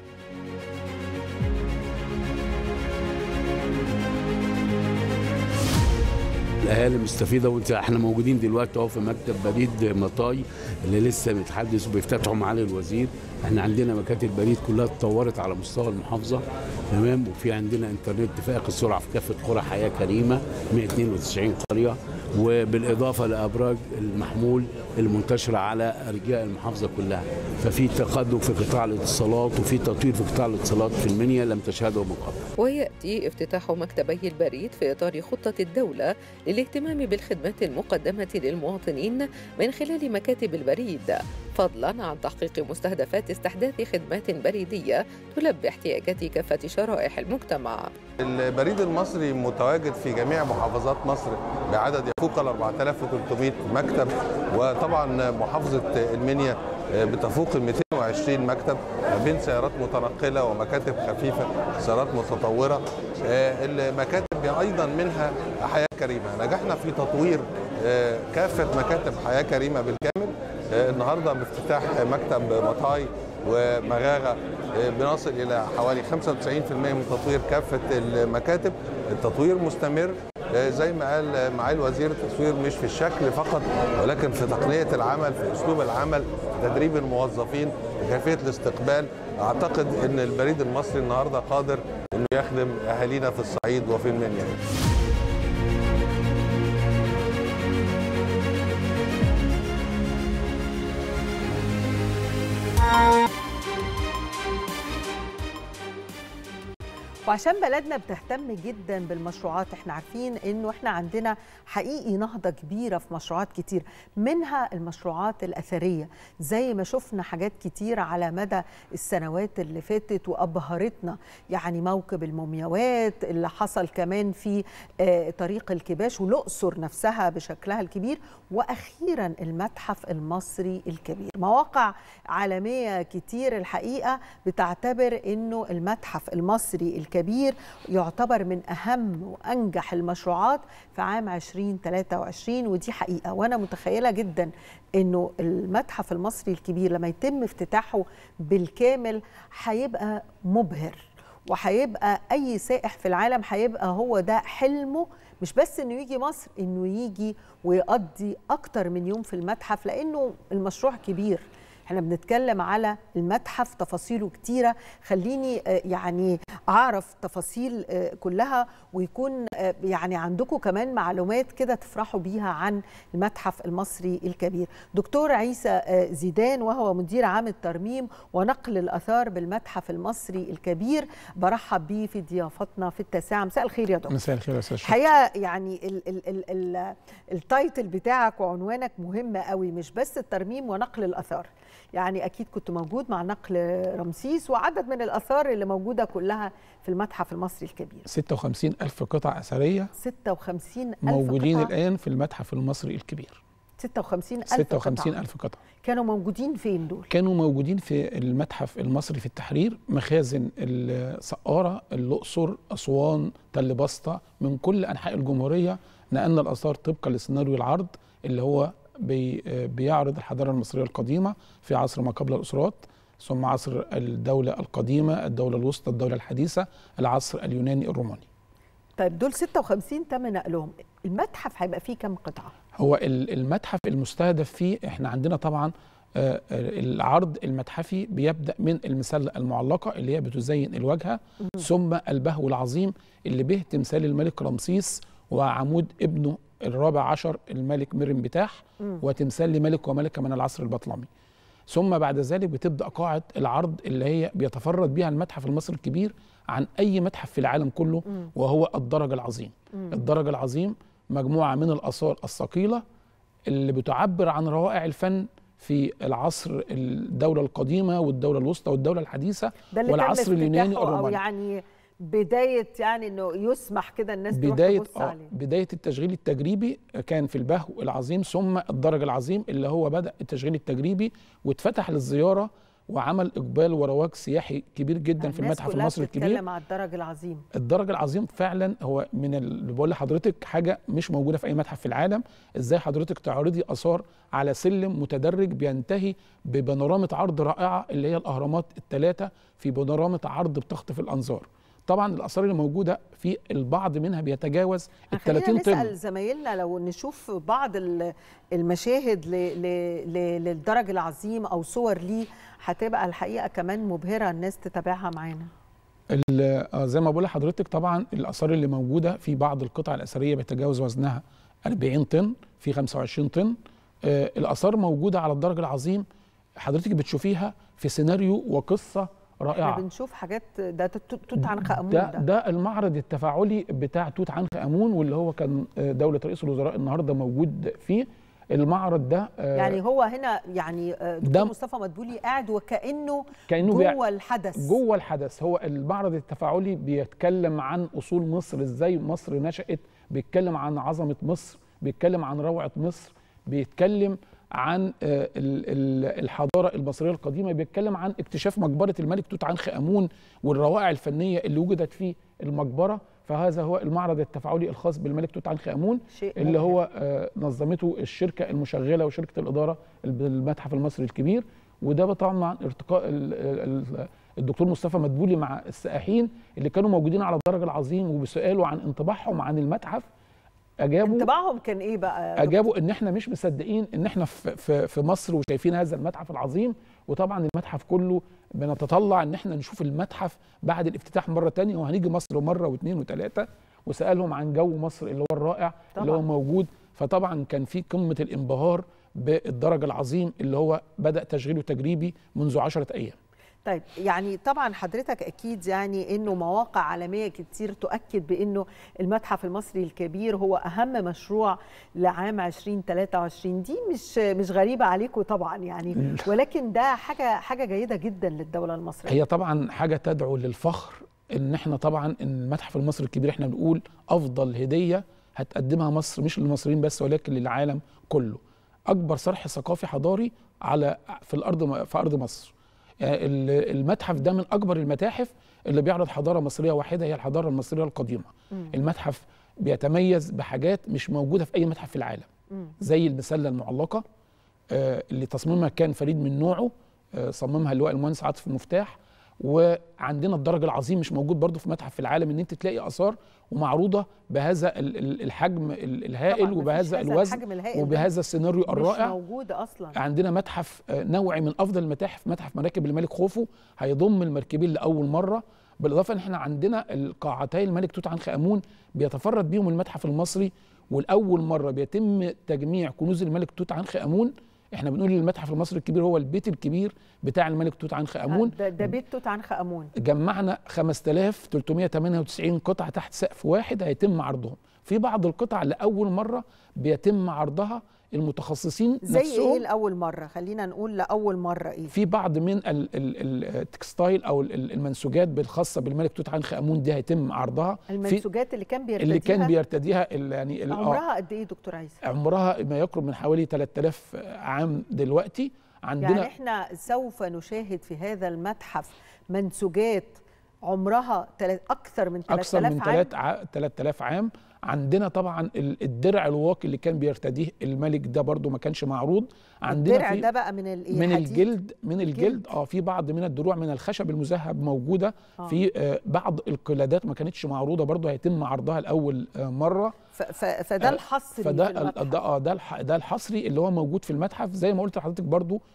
الاهالي مستفيده وانت احنا موجودين دلوقتي اهو في مكتب بريد مطاي اللي لسه متحدث وبيفتتحوا معالي الوزير احنا عندنا مكاتب بريد كلها اتطورت على مستوى المحافظه تمام وفي عندنا انترنت فائق السرعه في كافه قرى حياه كريمه 192 قريه وبالاضافه لابراج المحمول المنتشره على ارجاء المحافظه كلها ففي تقدم في قطاع الاتصالات وفي تطوير في قطاع الاتصالات في المنيا لم تشهده من قبل ويأتي افتتاح مكتبي البريد في إطار خطة الدولة للاهتمام بالخدمات المقدمة للمواطنين من خلال مكاتب البريد فضلا عن تحقيق مستهدفات استحداث خدمات بريدية تلبي احتياجات كافة شرائح المجتمع البريد المصري متواجد في جميع محافظات مصر بعدد يفوق ال 4300 مكتب وطبعا محافظه المنيا بتفوق ال 220 مكتب ما بين سيارات متنقله ومكاتب خفيفه سيارات متطوره المكاتب ايضا منها حياه كريمه نجحنا في تطوير كافه مكاتب حياه كريمه بالكامل النهارده بافتتاح مكتب مطاي ومغاغه بنصل الى حوالي 95% من تطوير كافه المكاتب التطوير مستمر زي ما قال معالي الوزير التصوير مش في الشكل فقط ولكن في تقنيه العمل في اسلوب العمل في تدريب الموظفين في كيفيه الاستقبال اعتقد ان البريد المصري النهارده قادر انه يخدم اهالينا في الصعيد وفي المنيا وعشان بلدنا بتهتم جدا بالمشروعات احنا عارفين انه احنا عندنا حقيقي نهضة كبيرة في مشروعات كتير منها المشروعات الأثرية زي ما شفنا حاجات كتير على مدى السنوات اللي فاتت وأبهرتنا يعني موكب المومياوات اللي حصل كمان في آه، طريق الكباش والأقصر نفسها بشكلها الكبير وأخيرا المتحف المصري الكبير مواقع عالمية كتير الحقيقة بتعتبر انه المتحف المصري الكبير يعتبر من أهم وأنجح المشروعات في عام 2023 ودي حقيقة وأنا متخيلة جدا أنه المتحف المصري الكبير لما يتم افتتاحه بالكامل هيبقى مبهر وهيبقى أي سائح في العالم هيبقى هو ده حلمه مش بس انه يجي مصر انه يجي ويقضي اكتر من يوم في المتحف لانه المشروع كبير احنا بنتكلم على المتحف تفاصيله كتيرة خليني آه، يعني أعرف تفاصيل آه، كلها ويكون آه، يعني عندكم كمان معلومات كده تفرحوا بيها عن المتحف المصري الكبير دكتور عيسى آه، زيدان وهو مدير عام الترميم ونقل الأثار بالمتحف المصري الكبير برحب بيه في ضيافتنا في التاسعة مساء الخير يا دكتور مساء الخير يا استاذ شكري. الحقيقه يعني ال ال ال ال التايتل بتاعك وعنوانك مهم قوي مش بس الترميم ونقل الاثار يعني اكيد كنت موجود مع نقل رمسيس وعدد من الاثار اللي موجوده كلها في المتحف المصري الكبير 56 ألف قطعة أثرية 56 ألف موجودين قطعة الآن في المتحف المصري الكبير 56 ألف 56 قطعة ألف قطعة كانوا موجودين فين دول كانوا موجودين في المتحف المصري في التحرير مخازن السقارة الأقصر أسوان تل بسطة من كل أنحاء الجمهورية نقلنا الآثار طبقا لسيناريو العرض اللي هو بي بيعرض الحضارة المصرية القديمة في عصر ما قبل الأسرات ثم عصر الدولة القديمة الدولة الوسطى الدولة الحديثة العصر اليوناني الروماني طيب دول 56 تم نقلهم المتحف هيبقى فيه كم قطعه هو ال- المتحف المستهدف فيه احنا عندنا طبعا آه، العرض المتحفي بيبدا من المسله المعلقه اللي هي بتزين الواجهه ثم البهو العظيم اللي به تمثال الملك رمسيس وعمود ابنه الرابع عشر الملك مريم بتاح مم. وتمثال لملك وملكه من العصر البطلمي ثم بعد ذلك بتبدا قاعه العرض اللي هي بيتفرد بها المتحف المصري الكبير عن اي متحف في العالم كله مم. وهو الدرج العظيم مم. الدرج العظيم مجموعه من الاثار الثقيله اللي بتعبر عن روائع الفن في العصر الدوله القديمه والدوله الوسطى والدوله الحديثه ده اللي والعصر تم اليوناني افتتاحه او الروماني يعني بدايه يعني انه يسمح كده الناس تروح بدايه تبص آه عليه بدايه التشغيل التجريبي كان في البهو العظيم ثم الدرج العظيم اللي هو بدا التشغيل التجريبي واتفتح للزياره وعمل اقبال ورواج سياحي كبير جدا في الناس المتحف كلها المصري الكبير بتتكلم على الدرج العظيم الدرج العظيم فعلا هو من اللي بقول لحضرتك حاجه مش موجوده في اي متحف في العالم ازاي حضرتك تعرضي اثار على سلم متدرج بينتهي ببانورامه عرض رائعه اللي هي الاهرامات الثلاثه في بانورامه عرض بتخطف الانظار طبعا الاثار اللي موجوده في البعض منها بيتجاوز ال خلينا 30 طن نسال زمايلنا لو نشوف بعض ال- المشاهد ل- ل- ل- للدرج العظيم او صور ليه هتبقى الحقيقه كمان مبهره الناس تتابعها معانا ال- آه زي ما بقول لحضرتك طبعا الاثار اللي موجوده في بعض القطع الاثريه بيتجاوز وزنها 40 طن في 25 طن آه الاثار موجوده على الدرج العظيم حضرتك بتشوفيها في سيناريو وقصه رائعه احنا بنشوف حاجات ده توت توت عنخ امون ده ده, ده المعرض التفاعلي بتاع توت عنخ امون واللي هو كان آه، دوله رئيس الوزراء النهارده موجود فيه المعرض ده آه، يعني هو هنا يعني آه، ده- دكتور مصطفى مدبولي قاعد وكانه كانه جوه بيع- الحدث جوه الحدث هو المعرض التفاعلي بيتكلم عن اصول مصر ازاي مصر نشأت بيتكلم عن عظمه مصر بيتكلم عن روعه مصر بيتكلم عن آه، ال- ال- الحضاره المصريه القديمه بيتكلم عن اكتشاف مقبره الملك توت عنخ امون والروائع الفنيه اللي وجدت في المقبره فهذا هو المعرض التفاعلي الخاص بالملك توت عنخ امون شيء اللي مبهر. هو آه، نظمته الشركه المشغله وشركه الاداره المتحف المصري الكبير وده طبعا مع ارتقاء ال- ال- الدكتور مصطفى مدبولي مع السائحين اللي كانوا موجودين على الدرج العظيم وبيسالوا عن انطباعهم عن المتحف اجابوا انطباعهم كان ايه بقى يا دكتور؟ اجابوا ان احنا مش مصدقين ان احنا في في في مصر وشايفين هذا المتحف العظيم وطبعا المتحف كله بنتطلع ان احنا نشوف المتحف بعد الافتتاح مره تانية وهنيجي مصر مره واثنين وثلاثه وسالهم عن جو مصر اللي هو الرائع اللي هو طبعاً. موجود فطبعا كان في قمه الانبهار بالدرج العظيم اللي هو بدا تشغيله تجريبي منذ عشرة ايام طيب يعني طبعا حضرتك اكيد يعني انه مواقع عالميه كتير تؤكد بانه المتحف المصري الكبير هو اهم مشروع لعام 2023 دي مش مش غريبه عليكم طبعا يعني ولكن ده حاجه حاجه جيده جدا للدوله المصريه هي طبعا حاجه تدعو للفخر ان احنا طبعا إن المتحف المصري الكبير احنا بنقول افضل هديه هتقدمها مصر مش للمصريين بس ولكن للعالم كله اكبر صرح ثقافي حضاري على في الارض في ارض مصر يعني ال- المتحف ده من اكبر المتاحف اللي بيعرض حضاره مصريه واحده هي الحضاره المصريه القديمه مم. المتحف بيتميز بحاجات مش موجوده في اي متحف في العالم مم. زي المسله المعلقه آه، اللي تصميمها كان فريد من نوعه آه، صممها اللواء المهندس عاطف مفتاح وعندنا الدرج العظيم مش موجود برضه في متحف في العالم ان انت تلاقي اثار ومعروضه بهذا ال- ال- الحجم ال- الهائل طبعاً مفيش وبهذا هذا الوزن الحجم الهائل ده. وبهذا السيناريو الرائع مش موجود اصلا عندنا متحف آه، نوعي من افضل المتاحف متحف مراكب الملك خوفو هيضم المركبين لاول مره بالاضافه ان احنا عندنا القاعتي الملك توت عنخ امون بيتفرد بيهم المتحف المصري والاول مره بيتم تجميع كنوز الملك توت عنخ امون احنا بنقول المتحف المصري الكبير هو البيت الكبير بتاع الملك توت عنخ امون ده, ده بيت توت عنخ امون جمعنا 5398 قطعة تحت سقف واحد هيتم عرضهم في بعض القطع لأول مرة بيتم عرضها المتخصصين زي نفسهم ايه لاول مره خلينا نقول لاول مره ايه في بعض من ال- ال- ال- التكستايل او ال- ال- المنسوجات الخاصه بالملك توت عنخ امون دي هيتم عرضها في المنسوجات اللي كان بيرتديها اللي كان بيرتديها ال- يعني ال- آه، عمرها قد ايه دكتور عايز عمرها ما يقرب من حوالي 3000 عام دلوقتي عندنا يعني احنا سوف نشاهد في هذا المتحف منسوجات عمرها تل- اكثر من 3000 اكثر من عام 3 ع- 3000 عام عندنا طبعا ال- الدرع الواقي اللي كان بيرتديه الملك ده برضو ما كانش معروض عندنا الدرع في ده بقى من الايه من حديد؟ الجلد من الجلد اه في بعض من الدروع من الخشب المذهب موجوده آه. في آه بعض القلادات ما كانتش معروضه برضو هيتم عرضها لاول آه مره ف- ف- فده آه، الحصري فده في ال- المتحف. ده اه ده الح- ده الحصري اللي هو موجود في المتحف زي ما قلت لحضرتك برضو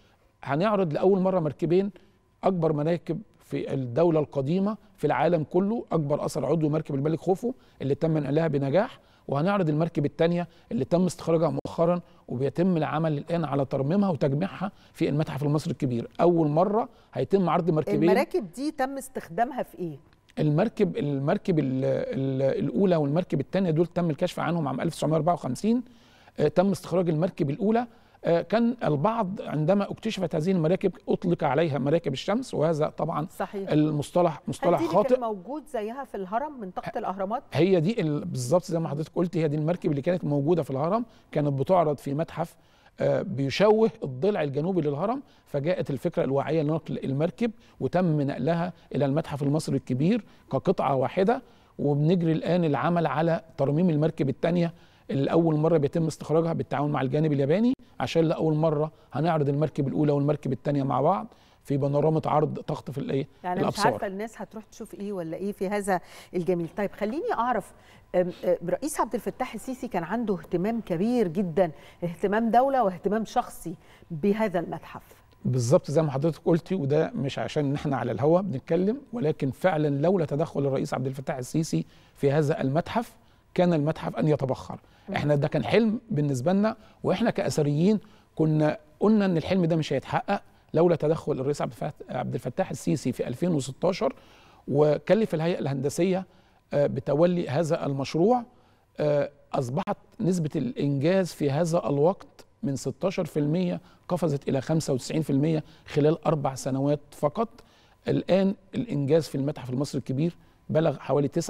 هنعرض لاول مره مركبين اكبر مراكب في الدوله القديمه في العالم كله اكبر اثر عضوي مركب الملك خوفو اللي تم نقلها بنجاح وهنعرض المركب الثانيه اللي تم استخراجها مؤخرا وبيتم العمل الان على ترميمها وتجميعها في المتحف المصري الكبير اول مره هيتم عرض مركبين المراكب دي تم استخدامها في ايه المركب المركب ال ال الاولى والمركب الثانيه دول تم الكشف عنهم عام 1954 آه، تم استخراج المركب الاولى آه، كان البعض عندما اكتشفت هذه المراكب اطلق عليها مراكب الشمس وهذا طبعا صحيح المصطلح مصطلح هل دي اللي خاطئ كان موجود زيها في الهرم منطقه الاهرامات هي دي ال- بالظبط زي ما حضرتك قلت هي دي المركب اللي كانت موجوده في الهرم كانت بتعرض في متحف آه، بيشوه الضلع الجنوبي للهرم فجاءت الفكره الواعيه لنقل المركب وتم نقلها الى المتحف المصري الكبير كقطعه واحده وبنجري الان العمل على ترميم المركب الثانيه اللي اول مره بيتم استخراجها بالتعاون مع الجانب الياباني عشان لاول مره هنعرض المركب الاولى والمركب الثانيه مع بعض في بانورامه عرض تخطف الايه يعني أنا مش الابصار عارفه الناس هتروح تشوف ايه ولا ايه في هذا الجميل طيب خليني اعرف أم، أه، رئيس عبد الفتاح السيسي كان عنده اهتمام كبير جدا اهتمام دوله واهتمام شخصي بهذا المتحف بالظبط زي ما حضرتك قلتي وده مش عشان ان احنا على الهوا بنتكلم ولكن فعلا لولا تدخل الرئيس عبد الفتاح السيسي في هذا المتحف كان المتحف ان يتبخر احنا ده كان حلم بالنسبه لنا واحنا كاثريين كنا قلنا ان الحلم ده مش هيتحقق لولا تدخل الرئيس عبد الفتاح عبد الفتاح السيسي في 2016 وكلف الهيئه الهندسيه آه، بتولي هذا المشروع آه، اصبحت نسبه الانجاز في هذا الوقت من 16% قفزت الى 95% خلال اربع سنوات فقط الان الانجاز في المتحف المصري الكبير بلغ حوالي 99%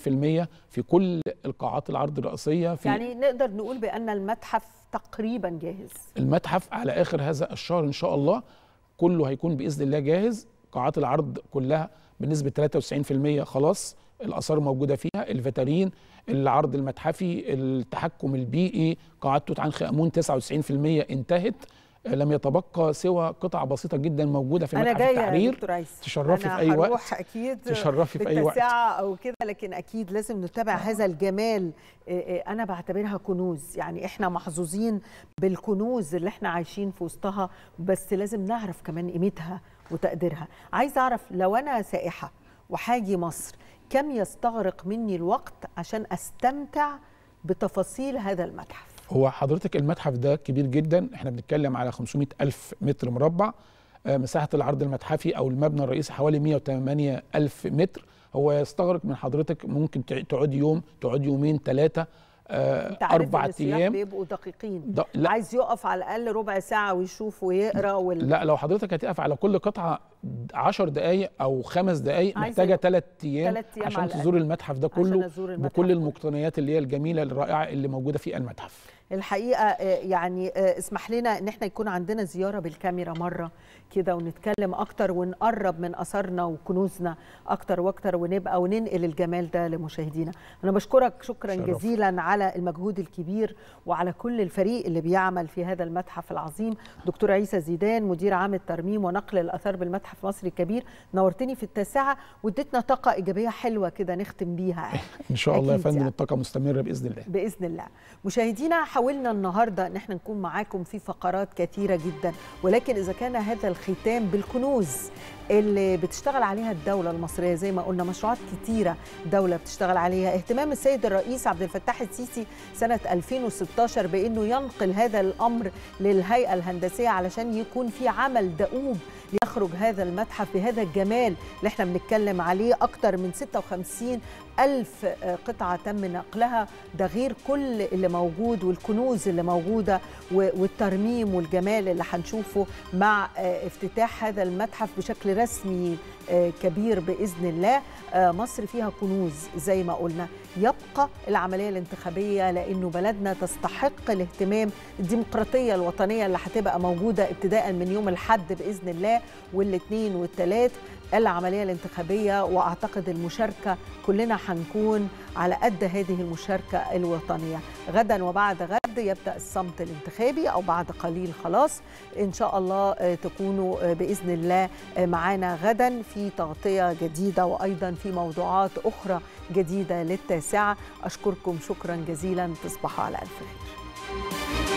في كل القاعات العرض الرئيسيه في يعني نقدر نقول بان المتحف تقريبا جاهز المتحف على اخر هذا الشهر ان شاء الله كله هيكون باذن الله جاهز قاعات العرض كلها بنسبه 93% خلاص الاثار موجوده فيها الفاترين العرض المتحفي التحكم البيئي قاعات توت عنخ امون 99% انتهت آه، لم يتبقى سوى قطع بسيطه جدا موجوده في انا متحف جايه يا التحرير دكتور عيسى تشرفي أنا في اي هروح وقت اكيد تشرفي في اي وقت بالتاسعة او كده لكن اكيد لازم نتابع هذا الجمال إيه إيه انا بعتبرها كنوز يعني احنا محظوظين بالكنوز اللي احنا عايشين في وسطها بس لازم نعرف كمان قيمتها وتقديرها عايز اعرف لو انا سائحه وحاجي مصر كم يستغرق مني الوقت عشان استمتع بتفاصيل هذا المتحف هو حضرتك المتحف ده كبير جدا احنا بنتكلم على 500 ألف متر مربع آه، مساحة العرض المتحفي أو المبنى الرئيسي حوالي 108 ألف متر هو يستغرق من حضرتك ممكن تع- تقعد يوم تقعد يومين ثلاثة انت عارف أربع إن السياح أيام بيبقوا دقيقين ده- لا. عايز يقف على الاقل ربع ساعه ويشوف ويقرا وال... لا لو حضرتك هتقف على كل قطعة 10 دقايق أو خمس دقايق عايزة محتاجة يبقى ثلاث أيام تلات أيام عشان على الأقل. تزور المتحف ده عشان كله أزور المتحف بكل المقتنيات اللي هي الجميلة الرائعة اللي موجودة في المتحف الحقيقه آه، يعني آه، اسمح لنا ان احنا يكون عندنا زياره بالكاميرا مره كده ونتكلم اكتر ونقرب من اثارنا وكنوزنا اكتر واكتر ونبقى وننقل الجمال ده لمشاهدينا انا بشكرك شكرا شرف. جزيلا على المجهود الكبير وعلى كل الفريق اللي بيعمل في هذا المتحف العظيم دكتور عيسى زيدان مدير عام الترميم ونقل الاثار بالمتحف المصري الكبير نورتني في التاسعه واديتنا طاقه ايجابيه حلوه كده نختم بيها إن شاء الله يا أكيد فندم يعني. الطاقة مستمرة بإذن الله باذن الله مشاهدينا حاولنا النهارده ان احنا نكون معاكم في فقرات كثيره جدا ولكن اذا كان هذا الختام بالكنوز اللي بتشتغل عليها الدوله المصريه زي ما قلنا مشروعات كتيره دوله بتشتغل عليها اهتمام السيد الرئيس عبد الفتاح السيسي سنه 2016 بانه ينقل هذا الامر للهيئه الهندسيه علشان يكون في عمل دؤوب يخرج هذا المتحف بهذا الجمال اللي احنا بنتكلم عليه اكتر من 56 ألف آه، قطعة تم نقلها ده غير كل اللي موجود والكنوز اللي موجودة و- والترميم والجمال اللي هنشوفه مع آه، افتتاح هذا المتحف بشكل رسمي آه، كبير بإذن الله آه، مصر فيها كنوز زي ما قلنا يبقى العملية الانتخابية لأنه بلدنا تستحق الاهتمام الديمقراطية الوطنية اللي هتبقى موجودة ابتداء من يوم الحد بإذن الله والاثنين والثلاث العملية الانتخابية وأعتقد المشاركة كلنا هنكون على قد هذه المشاركة الوطنية غدا وبعد غد يبدأ الصمت الانتخابي أو بعد قليل خلاص إن شاء الله آه، تكونوا آه، بإذن الله آه، معانا غدا في تغطية جديدة وأيضا في موضوعات أخرى جديدة للتاسعة أشكركم شكرا جزيلا تصبحوا على ألف خير